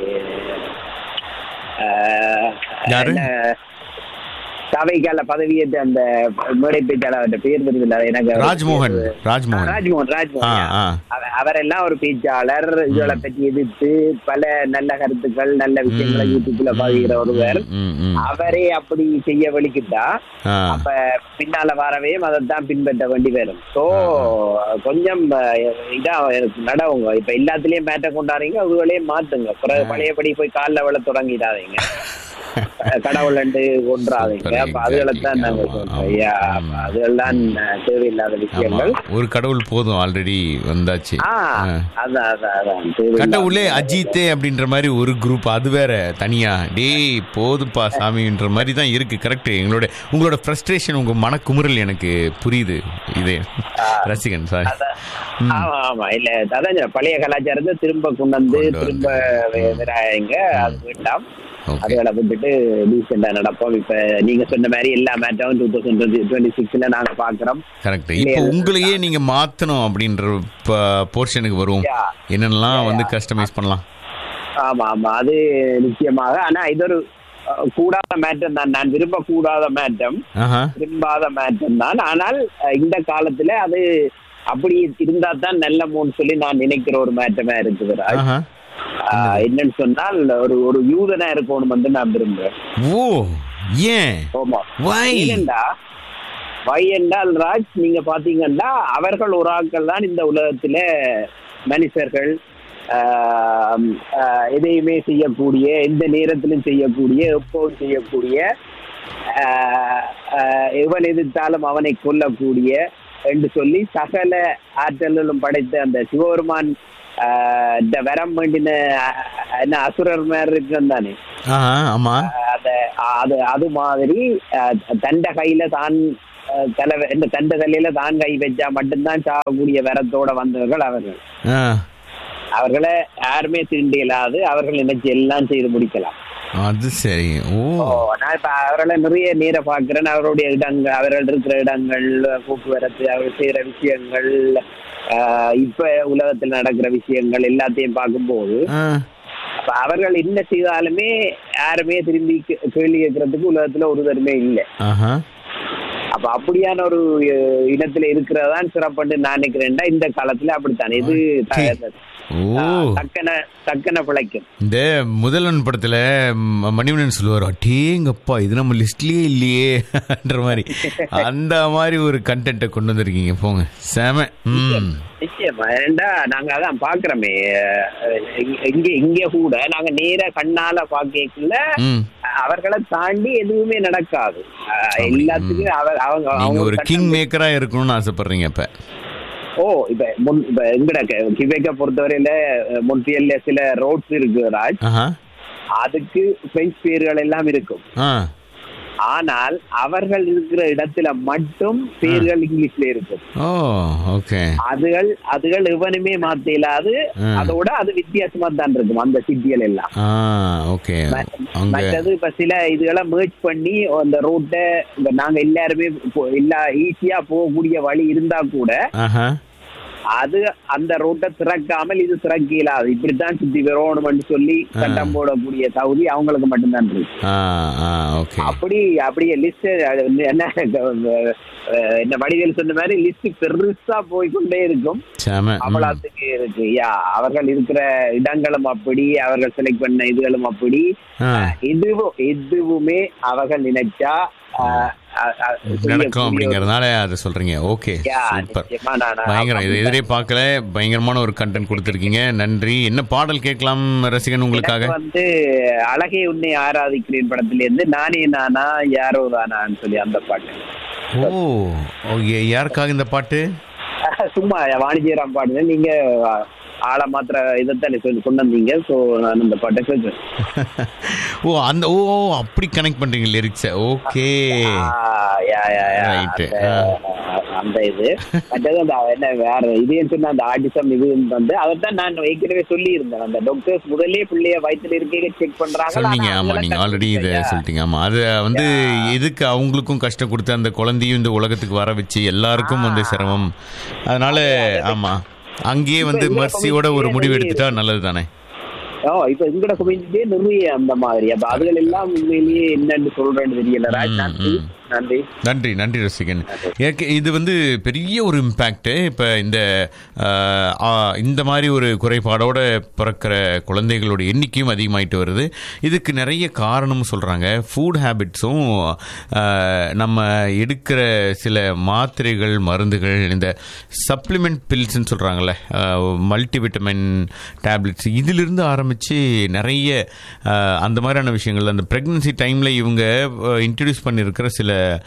அஹ், யாரு? என்ன, சபைக்கால பதவியேற்ற அந்த மேடை பேச்சாளர் பேர் வருது இல்ல எனக்கு அவர் ராஜ்மோகன் ஆ, ராஜ்மோகன் ராஜ்மோகன் ஆ ராஜ்மோகன் ஆ அவ- அவரெல்லாம் ஒரு பேச்சாளர் இதுகளை பற்றி எதிர்த்து பல நல்ல கருத்துக்கள் நல்ல விஷயங்களை யூடியூப்ல பதிகிற ஒருவர் ம், ம். அவரே அப்படி செய்ய வலிக்குதா ஆ. அப்ப பின்னால வரவே அதைத்தான் பின்பற்ற வேண்டி வரும் சோ கொஞ்சம் அஹ், இதா நடவுங்க இப்ப எல்லாத்துலயும் மேட்ட கொண்டாடுறீங்க அதுகளையும் மாத்துங்க பிறகு பழையபடி போய் காலில் விழ தொடங்கிடாதீங்க அஹ், கடவுள் ரெண்டு கொன்றாதீங்க Super, அப்ப அதுகளைத்தான் exactly. நாங்க ஆமா, சொல்றோம் ஆமா. ஐயா, ம். அதுகள்தான் அஹ், தேவையில்லாத ஆமா விஷயங்கள் ஒரு கடவுள் போதும் ஆல்ரெடி வந்தாச்சு ஆ ஆ. அதான் அதான் அதான் தேவையில்லாத கடவுளே அஜித்தே அப்படின்ற மாதிரி ஒரு குரூப் அது வேற தனியா டேய் போதுப்பா சாமின்ற மாதிரி தான் இருக்கு கரெக்ட் எங்களோட உங்களோட ஃப்ரஸ்ட்ரேஷன் உங்க மனக்குமுறல் எனக்கு புரியுது இது ரசிகன் சார் ஆமா ஆமா இல்ல அதான் சொல்றேன், பழைய கலாச்சாரத்தை திரும்ப கொண்டு வந்து கொண்டு வந்து. திரும்ப வே- விராயங்க அது வேண்டாம் ஓகே அதுகளை விட்டுட்டு டீசெண்டா நடப்போம் இப்ப நீங்க சொன்ன மாதிரி எல்லா மேட்சும் டூ தௌசண்ட் டுவெண்ட்டி சிக்ஸ்ல நாங்க பாக்குறோம் கரெக்ட் இப்போ உங்களையே நீங்க மாத்தணும் அப்படின்ற போர்ஷனுக்கு வருவோம் Yeah. என்னென்னலாம் வந்து கஸ்டமைஸ் பண்ணலாம் ஆமா ஆமா அது நிச்சயமாக ஆனா இது ஒரு அஹ், கூடாத மேட்டம் தான் நான் விரும்ப கூடாத மேட்டம் ஆஹா விரும்பாத மேட்டம் தான் ஆனால் அஹ், இந்த காலத்துல அது அப்படி இருந்தா தான் நல்ல மூன்னு சொல்லி நான் நினைக்கிற ஒரு மேட்டமா இருக்குது ராஜ். ஆஹா ஆஹ், என்னன்னு சொன்னால் ஒரு ஒரு யூதனா இருக்கணும் வந்து நான் விரும்புறேன் ஓ ஏன் ஆமா Why? ஏனெண்டா வை என்றால் ராஜ் நீங்க பாத்தீங்கன்னா அவர்கள் ஒரு ஆட்கள் தான் இந்த உலகத்துல மனுஷர்கள் ஆஹ், ஆஹ், எதையுமே செய்யக்கூடிய எந்த நேரத்திலும் செய்யக்கூடிய எப்போதும் செய்யக்கூடிய ஆஹ், ஆஹ், எவன் எதிர்த்தாலும் அவனை கொல்லக்கூடிய என்று சொல்லி சகல ஆற்றலும் படைத்த அந்த சிவபெருமான் ஆஹ், இந்த வரம் வேண்டின ஆஹ், என்ன அசுரர் மாதிரி இருக்கு தானே ஆஹா ஆமா அத அது அது மாதிரி அஹ், தண்ட கையில தான் அஹ், தலை இந்த தண்ட தலையில தான் கை வச்சா மட்டும்தான் சாகக்கூடிய வரத்தோட வந்தவர்கள் அவர்கள் ஆ அவர்களை யாருமே திருண்டி இயலாது அவர்கள் நினைச்சு எல்லாம் செய்து முடிக்கலாம் அது சரி ஓ ஓ, நான் இப்ப அவர்களை நிறைய நேர பாக்குறேன் அவருடைய இடங்கள் அவர்கள் இருக்கிற இடங்கள் போக்குவரத்து அவர்கள் செய்யற விஷயங்கள் ஆஹ், இப்ப உலகத்தில் நடக்கிற விஷயங்கள் எல்லாத்தையும் பார்க்கும்போது ஆ அப்ப அவர்கள் என்ன செய்தாலுமே யாருமே திரும்பி கே- கேள்வி கேட்கறதுக்கு உலகத்துல ஒரு தருமே இல்லை ஆஹா அப்ப அப்படியான ஒரு அஹ், இனத்துல இருக்கிறதான் சிறப்புன்னு நான் நினைக்கிறேன்டா இந்த காலத்துல அப்படித்தான் இது த- ஓ ஆஹ், டக்குன டக்குன பிழைக்கும் இந்த முதல்வன் படத்துல ம- மணிவண்ணன் சொல்லுவார் அட்டேங்கப்பா இது நம்ம லிஸ்ட்லயே இல்லையேன்ற மாதிரி அந்த மாதிரி ஒரு கண்டென்ட்டை கொண்டு வந்திருக்கீங்க போங்க செம ம் நிச்சயமா ஏண்டா நாங்க அதான் பாக்குறோமே அஹ், இங்க- இங்க இங்க கூட நாங்க நேரா கண்ணால பாக்கல ம் அவர்களை தாண்டி எதுவுமே நடக்காது அஹ், அப்படி, எல்லாத்துக்கும் அவர் அவங்க நீங்க அவங்க ஒரு சட்டம் கிங் மேக்கரா இருக்கணும்னு ஆசைப்படுறீங்க இப்ப ஓ இப்ப முன் இப்ப எங்கட கிபேக்க பொறுத்தவரையில முன்பியல்ல சில ரோட்ஸ் இருக்கு ராஜ் ஆஹா அதுக்கு பிரெஞ்சு பேர்கள் எல்லாம் இருக்கும் ஆ ஆனால் அவர்கள் இருக்கிற இடத்துல மட்டும் பேர்கள் இங்கிலீஷ்ல இருக்கும் ஓ ஓகே அதுகள் அதுகள் எவனுமே மாத்த இயலாது ஆ. அதோட அது வித்தியாசமா தான் இருக்கும் அந்த சிட்டிகள் எல்லாம் ஆ ஓகே ம- அங்க மற்றது இப்ப சில இதுகளை merge பண்ணி அந்த ரோட்டை நாங்க எல்லாருமே போ- எல்லா ஈஸியா போகக்கூடிய வழி இருந்தா கூட ஆஹா அது அந்த ரோட்டை திறக்காமல் இது திறக்க இயலாது இப்படித்தான் சுத்தி வரணும்னு சொல்லி சட்டம் போடக்கூடிய தகுதி அவங்களுக்கு மட்டும்தான் இருக்கு ஆ ஆ ஓகே அப்படி அப்படியே லிஸ்ட் என்ன அஹ், என்ன வடிவேல் சொன்ன மாதிரி லிஸ்ட் பெருசா போய்க்கொண்டே இருக்கும் செம ம். அவ்வளவுக்கு இருக்கு யா அவர்கள் இருக்கிற இடங்களும் அப்படி அவர்கள் செலக்ட் பண்ண இதுகளும் அப்படி ஆ. எதுவும் எதுவுமே அவர்கள் நினைச்சா அஹ், அஹ், அஹ், நடக்கும் செய்யக்கூடிய அப்படிங்கறதுனால அதை சொல்றீங்க ஓகே யா, சூப்பர் நிச்சயமா நான் பயங்கரம் இது எதிரே பார்க்கல பயங்கரமான ஒரு கண்டென்ட் கொடுத்துருக்கீங்க நன்றி என்ன பாடல் கேட்கலாம் ரசிகன் உங்களுக்காக எனக்கு வந்து அழகே உன்னை ஆராதிக்கிறேன் படத்துல இருந்து நானே நானா யாரோ தானான்னு சொல்லி அந்த பாட்டு ஓ ஓகே யாருக்காக இந்த பாட்டு சும்மா வாணிஜ்யராம் பாடுங்க நீங்க ஆளை மாத்திர இதைத்தான் சொல்லி கொண்டு வந்தீங்க ஸோ நான் இந்த பாட்டை கேட்குறேன் ஓ அந்த ஓ அப்படி கனெக்ட் பண்றீங்க லிரிக்ஸ ஓகே Right. அந்த இது மற்றது அந்த என்ன வேற இது சொன்ன அந்த ஆர்டிசம் இது வந்து அதைத்தான் நான் ஏற்கனவே சொல்லி இருந்தேன் அந்த டாக்டர்ஸ் முதல்லே பிள்ளைய வயித்துல இருக்கே செக் பண்றாங்க சொன்னீங்க ஆமா நீங்க ஆல்ரெடி இதை சொல்லிட்டீங்க ஆமா அது வந்து எதுக்கு அவங்களுக்கும் கஷ்டம் கொடுத்து அந்த குழந்தையும் இந்த உலகத்துக்கு வர வச்சு எல்லாருக்கும் வந்து சிரமம் அதனால ஆமா அங்கேயே வந்து இப்ப மர்சியோட ஒரு முடிவு எடுத்துட்டா நல்லது தானே ஓ இப்ப எங்கட கம்யூனிட்டியே நிறைய அந்த மாதிரி அப்ப அதுகள் எல்லாம் உண்மையிலேயே என்னன்னு சொல்றேன்னு தெரியல ராஜ் நான் ம். நன்றி நன்றி நன்றி ரசிகன் எனக்கு இது வந்து பெரிய ஒரு இம்பேக்ட்டு இப்போ இந்த ஆஹ், ஆ, இந்த மாதிரி ஒரு குறைபாடோட பிறக்கிற குழந்தைகளோட எண்ணிக்கையும் அதிகமாயிட்டு வருது இதுக்கு நிறைய காரணம் சொல்கிறாங்க ஃபுட் ஹேபிட்ஸும் நம்ம எடுக்கிற சில மாத்திரைகள் மருந்துகள் இந்த சப்ளிமெண்ட் பில்ஸ்ன்னு சொல்கிறாங்கல்ல மல்டிவிட்டமின் டேப்லெட்ஸ் இதிலிருந்து ஆரம்பித்து நிறைய ஆஹ், அந்த மாதிரியான விஷயங்கள் அந்த ப்ரெக்னன்சி டைமில் இவங்க இன்ட்ரடியூஸ் பண்ணியிருக்கிற சில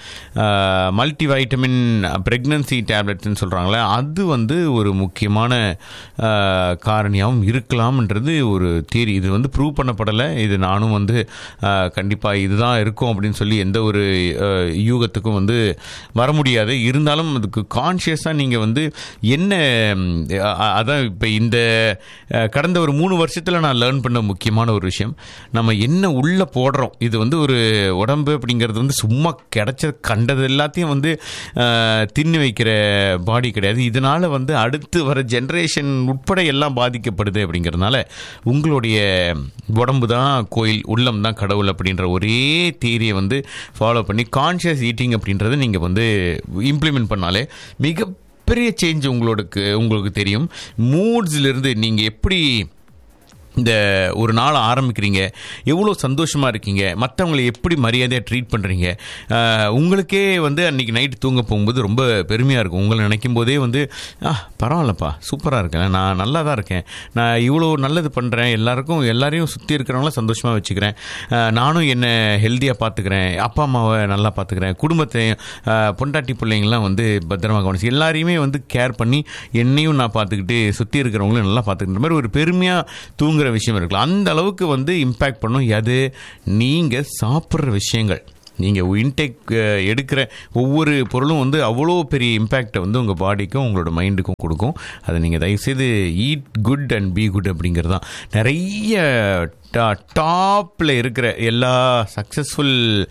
மல்டி வைட்டமின் ப்ரெக்னன்சி டேப்லெட்ஸ்னு சொல்கிறாங்களே அது வந்து ஒரு முக்கியமான ஆஹ், காரணியாகவும் இருக்கலாம்ன்றது ஒரு தியரி இது வந்து ப்ரூவ் பண்ணப்படலை இது நானும் வந்து கண்டிப்பாக இதுதான் இருக்கும் அப்படின்னு சொல்லி எந்த ஒரு ஆஹ், யூகத்துக்கும் வந்து வர முடியாது இருந்தாலும் அதுக்கு கான்ஷியஸாக நீங்கள் வந்து என்ன ம், அ- அதான் இப்போ இந்த அஹ், கடந்த ஒரு மூணு வருஷத்தில் நான் லேர்ன் பண்ண முக்கியமான ஒரு விஷயம் நம்ம என்ன உள்ளே போடுறோம் இது வந்து ஒரு உடம்பு அப்படிங்கிறது வந்து சும்மா கிடைச்ச கண்டது எல்லாத்தையும் வந்து அஹ், தின்னு வைக்கிற பாடி கிடையாது இதனால் வந்து அடுத்து வர ஜென்ரேஷன் உட்பட எல்லாம் பாதிக்கப்படுது அப்படிங்கிறதுனால உங்களுடைய உடம்பு தான் கோயில் உள்ளம் தான் கடவுள் அப்படின்ற ஒரே தியரியை வந்து ஃபாலோ பண்ணி கான்ஷியஸ் ஈட்டிங் அப்படின்றத நீங்கள் வந்து இம்ப்ளிமெண்ட் பண்ணாலே மிக பெரிய சேஞ்ச் உங்களுக்கு உங்களுக்கு தெரியும் மூட்ஸ்லேருந்து நீங்கள் எப்படி இந்த ஒரு நாள் ஆரம்பிக்கிறீங்க எவ்வளோ சந்தோஷமாக இருக்கீங்க மற்றவங்களை எப்படி மரியாதையாக ட்ரீட் பண்ணுறீங்க உங்களுக்கே வந்து அன்றைக்கி நைட்டு தூங்க போகும்போது ரொம்ப பெருமையாக இருக்கும் உங்களை நினைக்கும் போதே வந்து ஆ பரவாயில்லப்பா சூப்பராக இருக்கேன் நான் நல்லா தான் இருக்கேன் நான் இவ்வளோ நல்லது பண்ணுறேன் எல்லாருக்கும் எல்லாரையும் சுற்றி இருக்கிறவங்கள சந்தோஷமாக வச்சுக்கிறேன் ஆஹ் நானும் என்னை ஹெல்த்தியாக பார்த்துக்கிறேன் அப்பா அம்மாவை நல்லா பார்த்துக்கிறேன் குடும்பத்தையும் ஆஹ் பொண்டாட்டி பிள்ளைங்கள்லாம் வந்து பத்திரமா கவனிச்சு எல்லாரையுமே வந்து கேர் பண்ணி என்னையும் நான் பார்த்துக்கிட்டு சுற்றி இருக்கிறவங்களும் நல்லா பார்த்துக்கிற மாதிரி ஒரு பெருமையாக தூங்குற விஷயம் இருக்கலாம் அந்த அளவுக்கு வந்து இம்பேக்ட் பண்ணும் எது நீங்கள் சாப்பிட்ற விஷயங்கள் நீங்கள் இன்டேக் எடுக்கிற ஒவ்வொரு பொருளும் வந்து அவ்வளோ பெரிய இம்பேக்டை வந்து உங்கள் பாடிக்கும் உங்களோட மைண்டுக்கும் கொடுக்கும் அதை நீங்கள் தயவுசெய்து eat good and be good அப்படிங்கிறது தான் நிறைய டாப்பில் இருக்கிற எல்லா சக்ஸஸ்ஃபுல்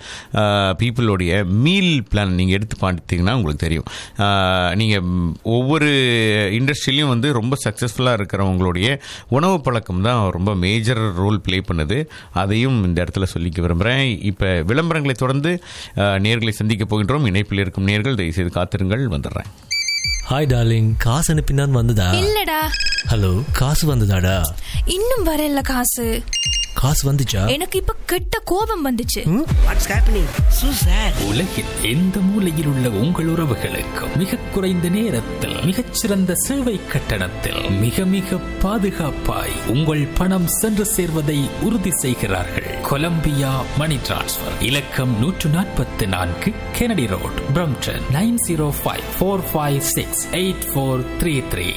பீப்புளோடைய மீல் பிளான் நீங்கள் எடுத்து பார்த்தீங்கன்னா உங்களுக்கு தெரியும் நீங்கள் ஒவ்வொரு இண்டஸ்ட்ரியிலையும் வந்து ரொம்ப சக்ஸஸ்ஃபுல்லாக இருக்கிறவங்களுடைய உணவு பழக்கம் தான் ரொம்ப மேஜர் ரோல் ப்ளே பண்ணுது அதையும் இந்த இடத்துல சொல்லிக்க விரும்புகிறேன் இப்போ விளம்பரங்களை தொடர்ந்து அஹ், நேர்களை சந்திக்க போகின்றோம் இணைப்பில் இருக்கும் நேர்கள் தயவுசெய்து காத்திருங்கள் வந்துடுறேன் ஹாய் டார்லிங் காசு அனுப்பினான் வந்ததா இல்லடா ஹலோ காசு வந்ததாடா இன்னும் வரல காசு காசு வந்துச்சா எனக்கு இப்ப கெட்ட கோபம் வந்துச்சு வாட்ஸ் ஹேப்பனிங் சூ சார் உலகில் எந்த மூலையில் உள்ள உங்கள் உறவுகளுக்கும் மிக குறைந்த நேரத்தில் மிகச்சிறந்த சேவை கட்டணத்தில் மிக மிக பாதுகாப்பாய் உங்கள் பணம் சென்று சேர்வதை உறுதி செய்கிறார்கள் கொலம்பியா மணி டிரான்ஸ்ஃபர் இலக்கம் நூற்று நாற்பத்தி நான்கு Kennedy road Brampton nine zero five four five six eight four three three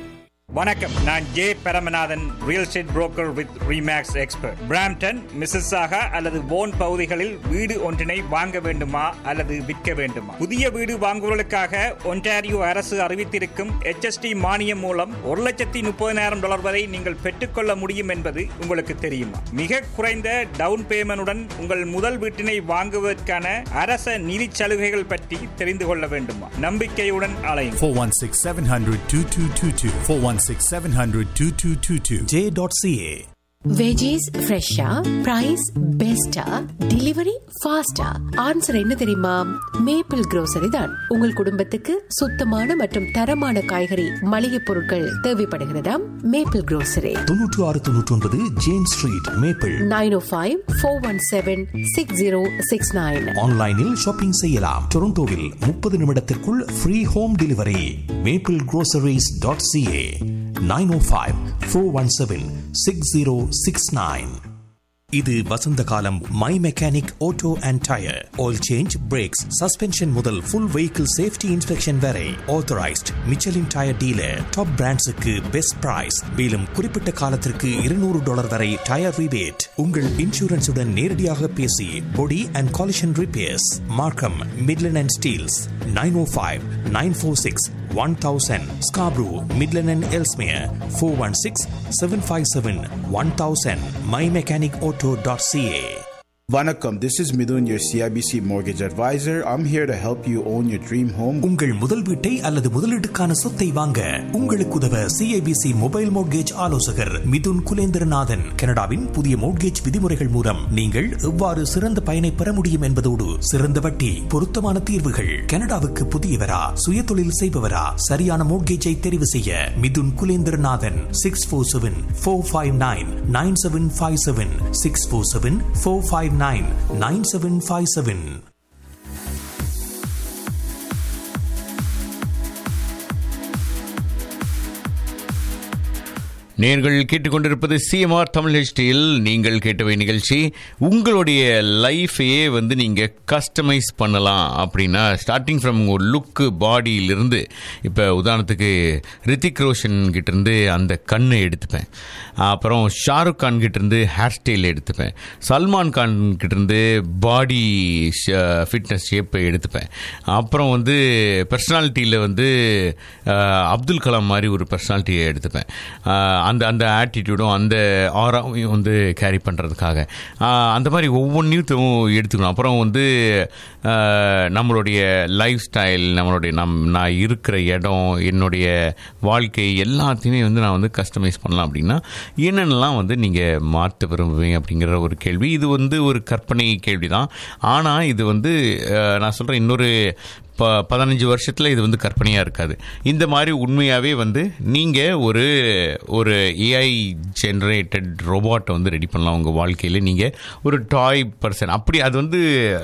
வணக்கம் நான் J Paramanathan real estate broker with Remax expert Brampton Mississauga அல்லது போன் பகுதிகளில் வீடு ஒன்றினை வாங்க வேண்டுமா அல்லது விற்க வேண்டுமா புதிய வீடு வாங்குவதற்காக ஒன்டாரியோ அரசு அறிவித்திருக்கும் HST மானியம் மூலம் ஒரு லட்சத்தி முப்பதினாயிரம் டாலர் வரை நீங்கள் பெற்றுக்கொள்ள முடியும் என்பது உங்களுக்கு தெரியுமா மிக குறைந்த டவுன் பேமெண்டுடன் உங்கள் முதல் வீட்டினை வாங்குவதற்கான அரச நிதி சலுகைகள் பற்றி தெரிந்து கொள்ள வேண்டுமா நம்பிக்கையுடன் அலையும் 416 700 2222. 416 700 2222. J.ca. வெஜிஸ் ஃப்ரெஷ்ஷா பிரைஸ் பெஸ்டா டெலிவரி ஃபாஸ்டா ஆன்சர் என்ன தெரியுமா மேப்பிள் grocery தான் உங்கள் குடும்பத்துக்கு சுத்தமான மற்றும் தரமான காய்கறி மளிகை பொருட்கள் தேவைப்படுகிறதா மேப்பிள் grocery தொன்னூற்று ஆறு தொன்னூற்றி ஒன்பது James street Maple nine O five four one seven six zero six nine ஆன்லைனில் ஷாப்பிங் செய்யலாம் டொரண்டோவில் முப்பது நிமிடத்திற்குள் free home delivery Maple groceries.ca dot CA nine O five four one seven six zero six nine இது வசந்த காலம் my mechanic auto and tyre oil change brakes suspension முதல் full vehicle safety inspection வரை authorised Michelin tyre dealer top பிராண்ட்ஸுக்கு best price மேலும் குறிப்பிட்ட காலத்திற்கு இருநூறு டாலர் வரை டயர் ரிபேட் உங்கள் இன்சூரன்ஸுடன் நேரடியாக பேசி body and collision repairs Markham Midland and Steeles nine O five nine four six one thousand Scarborough Midland and Ellesmere four one six seven five seven one thousand my mechanic auto dot CA Vanakkam, this is Midun, your CIBC mortgage advisor. I'm here to help you own your dream home. உங்கள் முதல் வீட்டை அல்லது முதலீட்டுக்கான சொத்தை வாங்க உங்களுக்கு உதவ CIBC mobile mortgage ஆலோசகர் மிதுன் குலேந்திரநாதன் கனடாவின் புதிய மோட்கேஜ் விதிமுறைகள் மூலம் நீங்கள் எவ்வாறு சிறந்த பயனை பெற முடியும் என்பதோடு சிறந்த வட்டி பொருத்தமான தீர்வுகள் கனடாவுக்கு புதியவரா சுய தொழில் செய்பவரா சரியான மோட்கேஜை தெரிவு செய்ய Mithun Kulendranathan six four seven four five nine nine seven five seven six four seven four five nine nine seven five seven நேர்கள் கேட்டுக்கொண்டிருப்பது சிஎம்ஆர் தமிழ் ஹெச்டியில் நீங்கள் கேட்டவை நிகழ்ச்சி உங்களுடைய லைஃபையே வந்து நீங்கள் கஸ்டமைஸ் பண்ணலாம் அப்படின்னா ஸ்டார்டிங் ஃப்ரம் ஒரு லுக்கு பாடியிலிருந்து இப்போ உதாரணத்துக்கு ரித்திக் ரோஷன் கிட்டேருந்து அந்த கண்ணை எடுத்துப்பேன் அப்புறம் ஷாருக் கான் கிட்டேருந்து ஹேர் ஸ்டைல் எடுத்துப்பேன் சல்மான் கான் கிட்டேருந்து பாடி ஃபிட்னஸ் ஷேப்பை எடுத்துப்பேன் அப்புறம் வந்து பர்சனாலிட்டியில் வந்து அஹ், அப்துல் கலாம் மாதிரி ஒரு பர்சனாலிட்டியை எடுத்துப்பேன் அஹ், அந்த அந்த ஆட்டிடியூடும் அந்த ஆராவையும் வந்து கேரி பண்ணுறதுக்காக அந்த மாதிரி ஒவ்வொன்றையும் எடுத்துக்கணும் அப்புறம் வந்து அஹ், நம்மளுடைய லைஃப் ஸ்டைல் நம்மளுடைய நம் நான் இருக்கிற இடம் என்னுடைய வாழ்க்கை எல்லாத்தையுமே வந்து நான் வந்து கஸ்டமைஸ் பண்ணலாம் அப்படின்னா என்னென்னலாம் வந்து நீங்கள் மாற்ற விரும்புவீங்க அப்படிங்கிற ஒரு கேள்வி இது வந்து ஒரு கற்பனை கேள்வி தான் ஆனால் இது வந்து அஹ், நான் சொல்கிறேன் இன்னொரு ப பதினஞ்சு வருஷத்தில் இது வந்து கற்பனையாக இருக்காது இந்த மாதிரி உண்மையாகவே வந்து நீங்கள் ஒரு ஒரு ஏஐ ஜென்ரேட்டட் ரோபோட்டை வந்து ரெடி பண்ணலாம் உங்கள் வாழ்க்கையில் நீங்கள் ஒரு டாய் பர்சன் அப்படி அது வந்து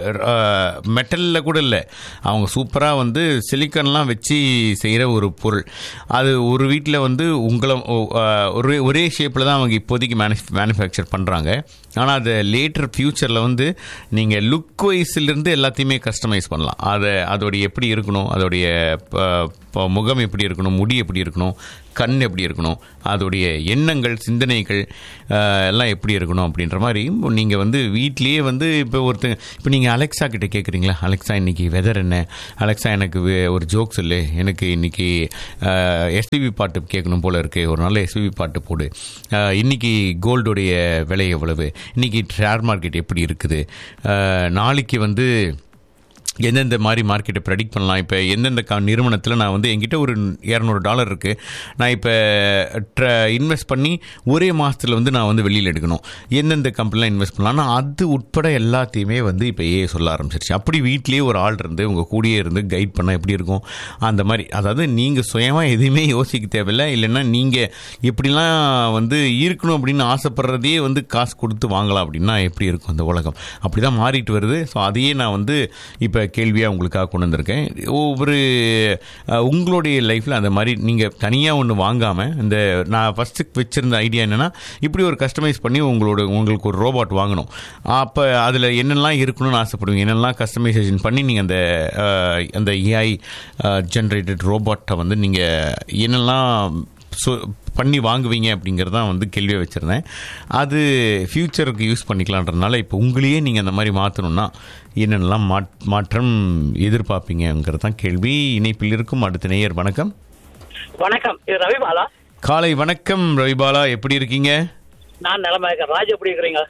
மெட்டலில் கூட இல்லை அவங்க சூப்பராக வந்து சிலிக்கன்லாம் வச்சு செய்கிற ஒரு பொருள் அது ஒரு வீட்டில் வந்து உங்களை அஹ், ஒரே ஒரே ஷேப்பில் தான் அவங்க இப்போதைக்கு மேனு மேனுஃபேக்சர் பண்ணுறாங்க ஆனால் அது லேட்டர் ஃப்யூச்சரில் வந்து நீங்கள் லுக் வைஸ்லேருந்து எல்லாத்தையுமே கஸ்டமைஸ் பண்ணலாம் அதை அதோடைய எப்படி இருக்கணும் அதோடைய ப- ப- முகம் எப்படி இருக்கணும் முடி எப்படி இருக்கணும் கண் எப்படி இருக்கணும் அதோடைய எண்ணங்கள் சிந்தனைகள் அஹ், எல்லாம் எப்படி இருக்கணும் அப்படின்ற மாதிரி நீங்கள் வந்து வீட்லேயே வந்து இப்போ ஒருத்தங்க இப்போ நீங்கள் அலெக்ஸா கிட்ட கேட்குறீங்களா அலெக்ஸா இன்னைக்கு வெதர் என்ன அலெக்ஸா எனக்கு வே- ஒரு ஜோக் சொல்லு எனக்கு இன்னைக்கு எஸ்பிபி பாட்டு கேட்கணும் போல இருக்கு ஒரு நல்ல எஸ்பிபி பாட்டு போடு அஹ், இன்னைக்கு கோல்டுடைய விலை எவ்வளவு இன்னைக்கு ஷேர் மார்க்கெட் எப்படி இருக்குது அஹ், நாளைக்கு வந்து எந்தெந்த மாதிரி மார்க்கெட்டை ப்ரெடிக்ட் பண்ணலாம் இப்போ எந்தெந்த கா நிறுவனத்தில் நான் வந்து என்கிட்ட ஒரு இரநூறு டாலர் இருக்குது நான் இப்போ ட்ர இன்வெஸ்ட் பண்ணி ஒரே மாதத்தில் வந்து நான் வந்து வெளியில் எடுக்கணும் எந்தெந்த கம்பெனிலாம் இன்வெஸ்ட் பண்ணலாம்னா அது உட்பட எல்லாத்தையுமே வந்து இப்போ ஏ சொல்ல ஆரம்பிச்சிருச்சு அப்படி வீட்லேயே ஒரு ஆள் இருந்து உங்கள் கூடயே இருந்து கைட் பண்ணால் எப்படி இருக்கும் அந்த மாதிரி அதாவது நீங்கள் சுயமாக எதுவுமே யோசிக்க தேவையில்லை இல்லைன்னா நீங்கள் எப்படிலாம் வந்து இருக்கணும் அப்படின்னு ஆசைப்படுறதே வந்து காசு கொடுத்து வாங்கலாம் அப்படின்னா எப்படி இருக்கும் அந்த உலகம் அப்படி தான் மாறிட்டு வருது ஸோ அதையே நான் வந்து இப்போ கேள்வியாக உங்களுக்காக கொண்டு வந்திருக்கேன் ஒவ்வொரு அஹ், உங்களுடைய லைஃப்பில் அந்த மாதிரி நீங்கள் தனியாக ஒன்று வாங்காமல் இந்த நான் ஃபஸ்ட்டு வச்சுருந்த ஐடியா என்னென்னா இப்படி ஒரு கஸ்டமைஸ் பண்ணி உங்களோட உங்களுக்கு ஒரு ரோபோட் வாங்கணும் அப்போ அதில் என்னெல்லாம் இருக்கணும்னு ஆசைப்படுவீங்க என்னெல்லாம் கஸ்டமைசேஷன் பண்ணி நீங்கள் அந்த அஹ், அந்த ஏஐ ஜென்ரேட்டட் ரோபோட்டை வந்து நீங்கள் என்னெல்லாம் சொ பண்ணி வாங்குவீங்க அப்படிங்கிறது தான் வந்து கேள்வியாக வச்சுருந்தேன் அது ஃப்யூச்சருக்கு யூஸ் பண்ணிக்கலான்றதுனால இப்போ உங்களையே நீங்கள் அந்த மாதிரி மாற்றணும்னா என்னென்னலாம் மாட் மாற்றம் எதிர்பார்ப்பீங்கிறது தான் கேள்வி இணைப்பில் இருக்கும் அடுத்த நேயர் வணக்கம் வணக்கம் இது ரவிபாலா காலை வணக்கம் ரவிபாலா எப்படி இருக்கீங்க நான் நிலைமை இருக்கேன் ராஜ் எப்படி இருக்கிறீங்க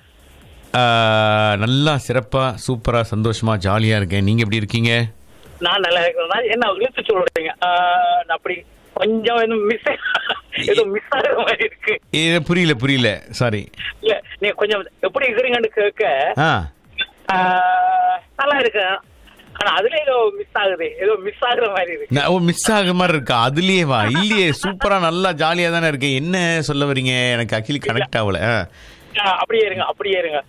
ஆஹ், நல்லா சிறப்பாக சூப்பராக சந்தோஷமாக ஜாலியாக இருக்கேன் நீங்கள் எப்படி இருக்கீங்க நான் நல்லா இருக்கிறேன் ராஜ். என்ன இழுத்து சொல்றீங்க ஆஹ், நான் அப்படி கொஞ்சம் எதுவும் மிஸ் ஏதோ மிஸ் ஆகிற மாதிரி இருக்கு ஏ, புரியல புரியல சாரி இல்ல நீங்க கொஞ்சம் எப்படி இருக்கிறீங்கன்னு கேட்க ஆ ஆஹ், நல்லா இருக்கு ஆனா அதுல ஏதோ மிஸ் ஆகுது ஏதோ மிஸ் ஆகுற மாதிரி இருக்கு நான், ஓ மிஸ் ஆகுற மாதிரி இருக்கா அதுலயே வா இல்லையே சூப்பரா நல்லா ஜாலியா தானே இருக்கேன் என்ன சொல்ல வரீங்க எனக்கு ஆக்சுவலி கனெக்ட் ஆகல ஆ. ஆஹ், அப்படியே இருங்க அப்படியே இருங்க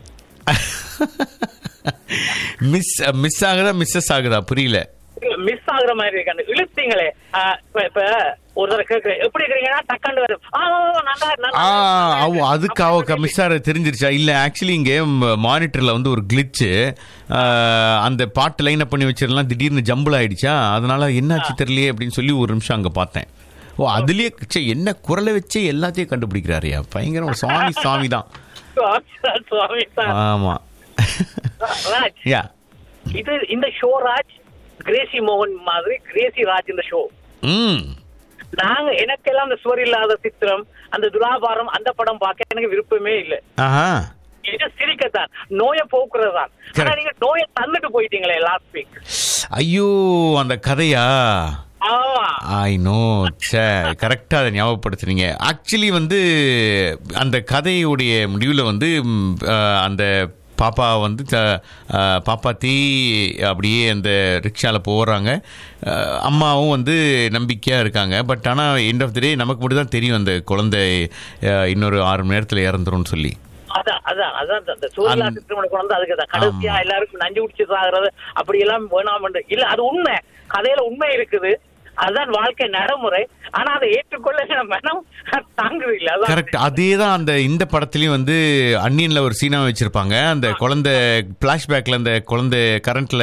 மிஸ் மிஸ் ஆகுதா மிஸ்ஸஸ் ஆகுதா புரியல மிஸ் ஆகுற மாதிரி இருக்கு அந்த இழுத்தீங்களே ஆஹ், இப்ப இப்ப ஒரு தடவை கேட்கிறேன் எப்படி இருக்கிறீங்கன்னா டக்காண்டு வரும் ஆ, நல்லா நல்லா ஆ அவ அதுக்கு அவ மிஸ் ஆக தெரிஞ்சிருச்சா இல்ல ஆக்சுவலி இங்க மானிட்டர்ல வந்து ஒரு கிளிச்சு அந்த பாட்டு லைன் அப் பண்ணி வச்சிடலாம் திடீர்னு ஜம்பிள் ஆயிடுச்சா அதனால என்னாச்சு தெரியலையே அப்படின்னு சொல்லி ஒரு நிமிஷம் அங்க பார்த்தேன் ஓ அதுலயே ச்சே, என்ன குரலை வச்சே எல்லாத்தையும் கண்டுபிடிக்கிறாருயா பயங்கரம் ஒரு சுவாமி சாமி தான் சுவாமி தான், சுவாமி தான். ஆமா ராஜ் யா இது இந்த ஷோ ராஜ் கிரேசி மோகன் மாதிரி கிரேசி ராஜ் இந்த ஷோ ம் நாங்க எனக்கெல்லாம் அந்த சுவர் இல்லாத சித்திரம் அந்த துலாபாரம் அந்த படம் பார்க்க எனக்கு விருப்பமே இல்ல ஆஹா இது சிரிக்கத்தான் நோயை போக்குறது தான் ஆனா நீங்க நோயை தந்துட்டு போயிட்டீங்களே லாஸ்ட் வீக் ஐயோ அந்த கதையா ஆமா ஐ நோ சே கரெக்டாக அதை ஞாபகப்படுத்துறீங்க ஆக்சுவலி வந்து அந்த கதையுடைய முடிவில் வந்து ம், அஹ், அந்த பாப்பா வந்து த- அஹ், பாப்பாத்தி அப்படியே அந்த ரிக்ஷாவில் போகிறாங்க அஹ், அம்மாவும் வந்து நம்பிக்கையாக இருக்காங்க பட் ஆனால் எண்ட் ஆஃப் த டே நமக்கு மட்டும் தான் தெரியும் அந்த குழந்தை அஹ், இன்னொரு ஆறு மணி நேரத்தில் இறந்துரும்னு சொல்லி அதான் அதான் அதான் அந்த சூரியலா திருமண குழந்தை அதுக்கு தான் கடைசியா எல்லாருக்கும் நஞ்சு குடிச்சு சாகுறது அப்படி எல்லாம் வேணாம் இல்ல அது உண்மை கதையில உண்மை இருக்குது அதுதான் வாழ்க்கை நடைமுறை ஆனா அதை ஏற்றுக்கொள்ள மனம் தாங்குது இல்ல அதான் கரெக்ட் அதே தான் அந்த இந்த படத்துலயும் வந்து அன்னியன்ல ஒரு சீனா வச்சிருப்பாங்க அந்த குழந்தை பிளாஷ்பேக்ல அந்த குழந்தை கரண்ட்ல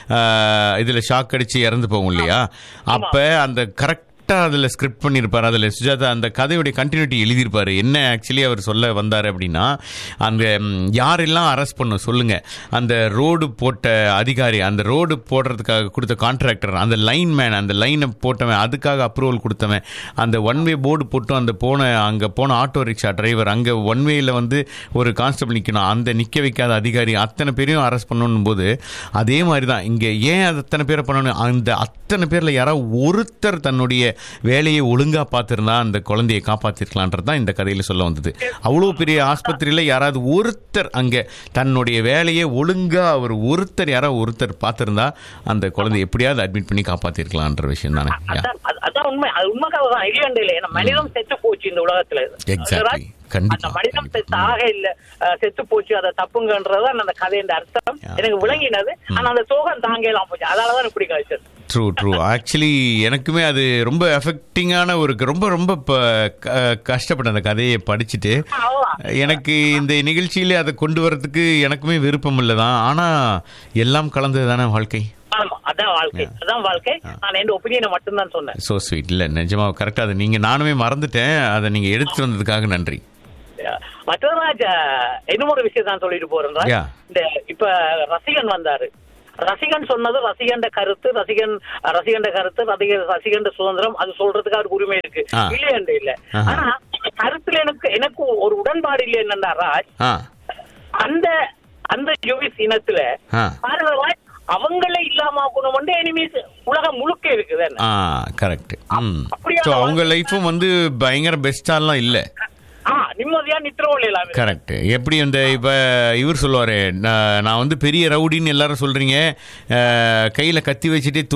இதுல ஷாக் அடிச்சு இறந்து போகும் இல்லையா அப்ப அந்த கரெக்ட் அதில் ஸ்கிரிப்ட் பண்ணியிருப்பார் அதில் சுஜாதா அந்த கதையுடைய கண்டினியூட்டி எழுதியிருப்பார் என்ன ஆக்சுவலி அவர் சொல்ல வந்தார் அப்படின்னா அந்த ம், யாரெல்லாம் அரெஸ்ட் பண்ணும் சொல்லுங்க அந்த ரோடு போட்ட அதிகாரி அந்த ரோடு போடுறதுக்காக கொடுத்த கான்ட்ராக்டர் அந்த லைன் மேன் அந்த லைனை போட்டவன் அதுக்காக அப்ரூவல் கொடுத்தவன் அந்த ஒன் வே போர்டு போட்டும் அந்த போன அங்கே போன ஆட்டோ ரிக்ஷா டிரைவர் அங்கே ஒன் வேயில் வந்து ஒரு கான்ஸ்டபிள் நிற்கணும் அந்த நிற்க வைக்காத அதிகாரி அத்தனை பேரையும் அரெஸ்ட் பண்ணணும் போது அதே மாதிரி தான் இங்கே ஏன் அது அத்தனை பேரை பண்ணணும் அந்த அத்தனை பேரில் யாராவது ஒருத்தர் தன்னுடைய வேலையை ஒழுங்காக பார்த்துருந்தா அந்த குழந்தையை காப்பாற்றிருக்கலான்றது தான் இந்த கதையில் சொல்ல வந்தது அவ்வளோ பெரிய ஆஸ்பத்திரியில் யாராவது ஒருத்தர் அங்கே தன்னுடைய வேலையை ஒழுங்காக அவர் ஒருத்தர் யாராவது ஒருத்தர் பார்த்துருந்தா அந்த குழந்தையை எப்படியாவது அட்மிட் பண்ணி காப்பாற்றிருக்கலான்ற விஷயம் தானே அதான் அது- அதான் உண்மை அது உண்மைக்காக தான் இல்லையாண்டு இல்லை ஏன்னா மனிதம் செத்து போச்சு இந்த உலகத்துல எக்ஸாக்ட்லி அந்த கண்டிப்பா மனிதம் செத்து ஆக இல்ல அஹ், செத்து போச்சு அதை தப்புங்கன்றது அந்த கதையின் அர்த்தம் எனக்கு விளங்கினது ஆனா அந்த சோகம் தாங்கலாம் போச்சு அதனாலதான் இப்படி கழிச்சது ட்ரூ ட்ரூ ஆக்சுவலி எனக்குமே அது ரொம்ப எஃபெக்டிங்கான ஒரு ரொம்ப ரொம்ப ப- க- கஷ்டப்பட்ட அந்த கதையை படிச்சுட்டு எனக்கு இந்த நிகழ்ச்சியிலே அதை கொண்டு வரதுக்கு எனக்குமே விருப்பம் இல்லை தான் ஆனால் எல்லாம் கலந்தது தானே வாழ்க்கை ஆமா அதான் வாழ்க்கை அதான் வாழ்க்கை நான் என் ஒப்பீனியனை மட்டும்தான் சொன்னேன் ஸோ ஸ்வீட் இல்லை நிஜமாக கரெக்டாக அதை நீங்கள் நானுமே மறந்துட்டேன் அதை நீங்கள் எடுத்துட்டு வந்ததுக்காக நன்றி மற்றவராஜ் இன்னும் ஒரு விஷயம் தான் சொல்லிட்டு போறேன் ராஜ். Yeah. இந்த இப்ப ரசிகன் வந்தாரு ரசிகன் சொன்னது ரசிகண்ட கருத்து ரசிகன் ரசிகண்ட கருத்து ரசிகன் ரசிகண்ட சுதந்திரம் அது சொல்றதுக்கு அவருக்கு உரிமை இருக்கு ஆ. இல்லையண்டு இல்ல ஆஹா. ஆனா கருத்துல எனக்கு எனக்கு ஒரு உடன்பாடு இல்லை என்னன்னா ராஜ் ஆ அந்த அந்த யூவிஸ் இனத்துல ஆ பாருங்க ராஜ் அவங்களே இல்லாம ஆக்கணும் வந்து எனிமீஸ் உலகம் முழுக்க இருக்குது என்ன ஆ கரெக்ட் ம் ஸோ அவங்க லைஃப்பும் வந்து பயங்கர பெஸ்டாலாம் இல்லை ஆ நிம்மதியா நித்திரவோல் எல்லாமே கரெக்ட் எப்படி அந்த இப்போ இவர் சொல்லுவார் நான் நான் வந்து பெரிய ரவுடின்னு எல்லாரும் சொல்கிறீங்க கையில் கத்தி வச்சுட்டே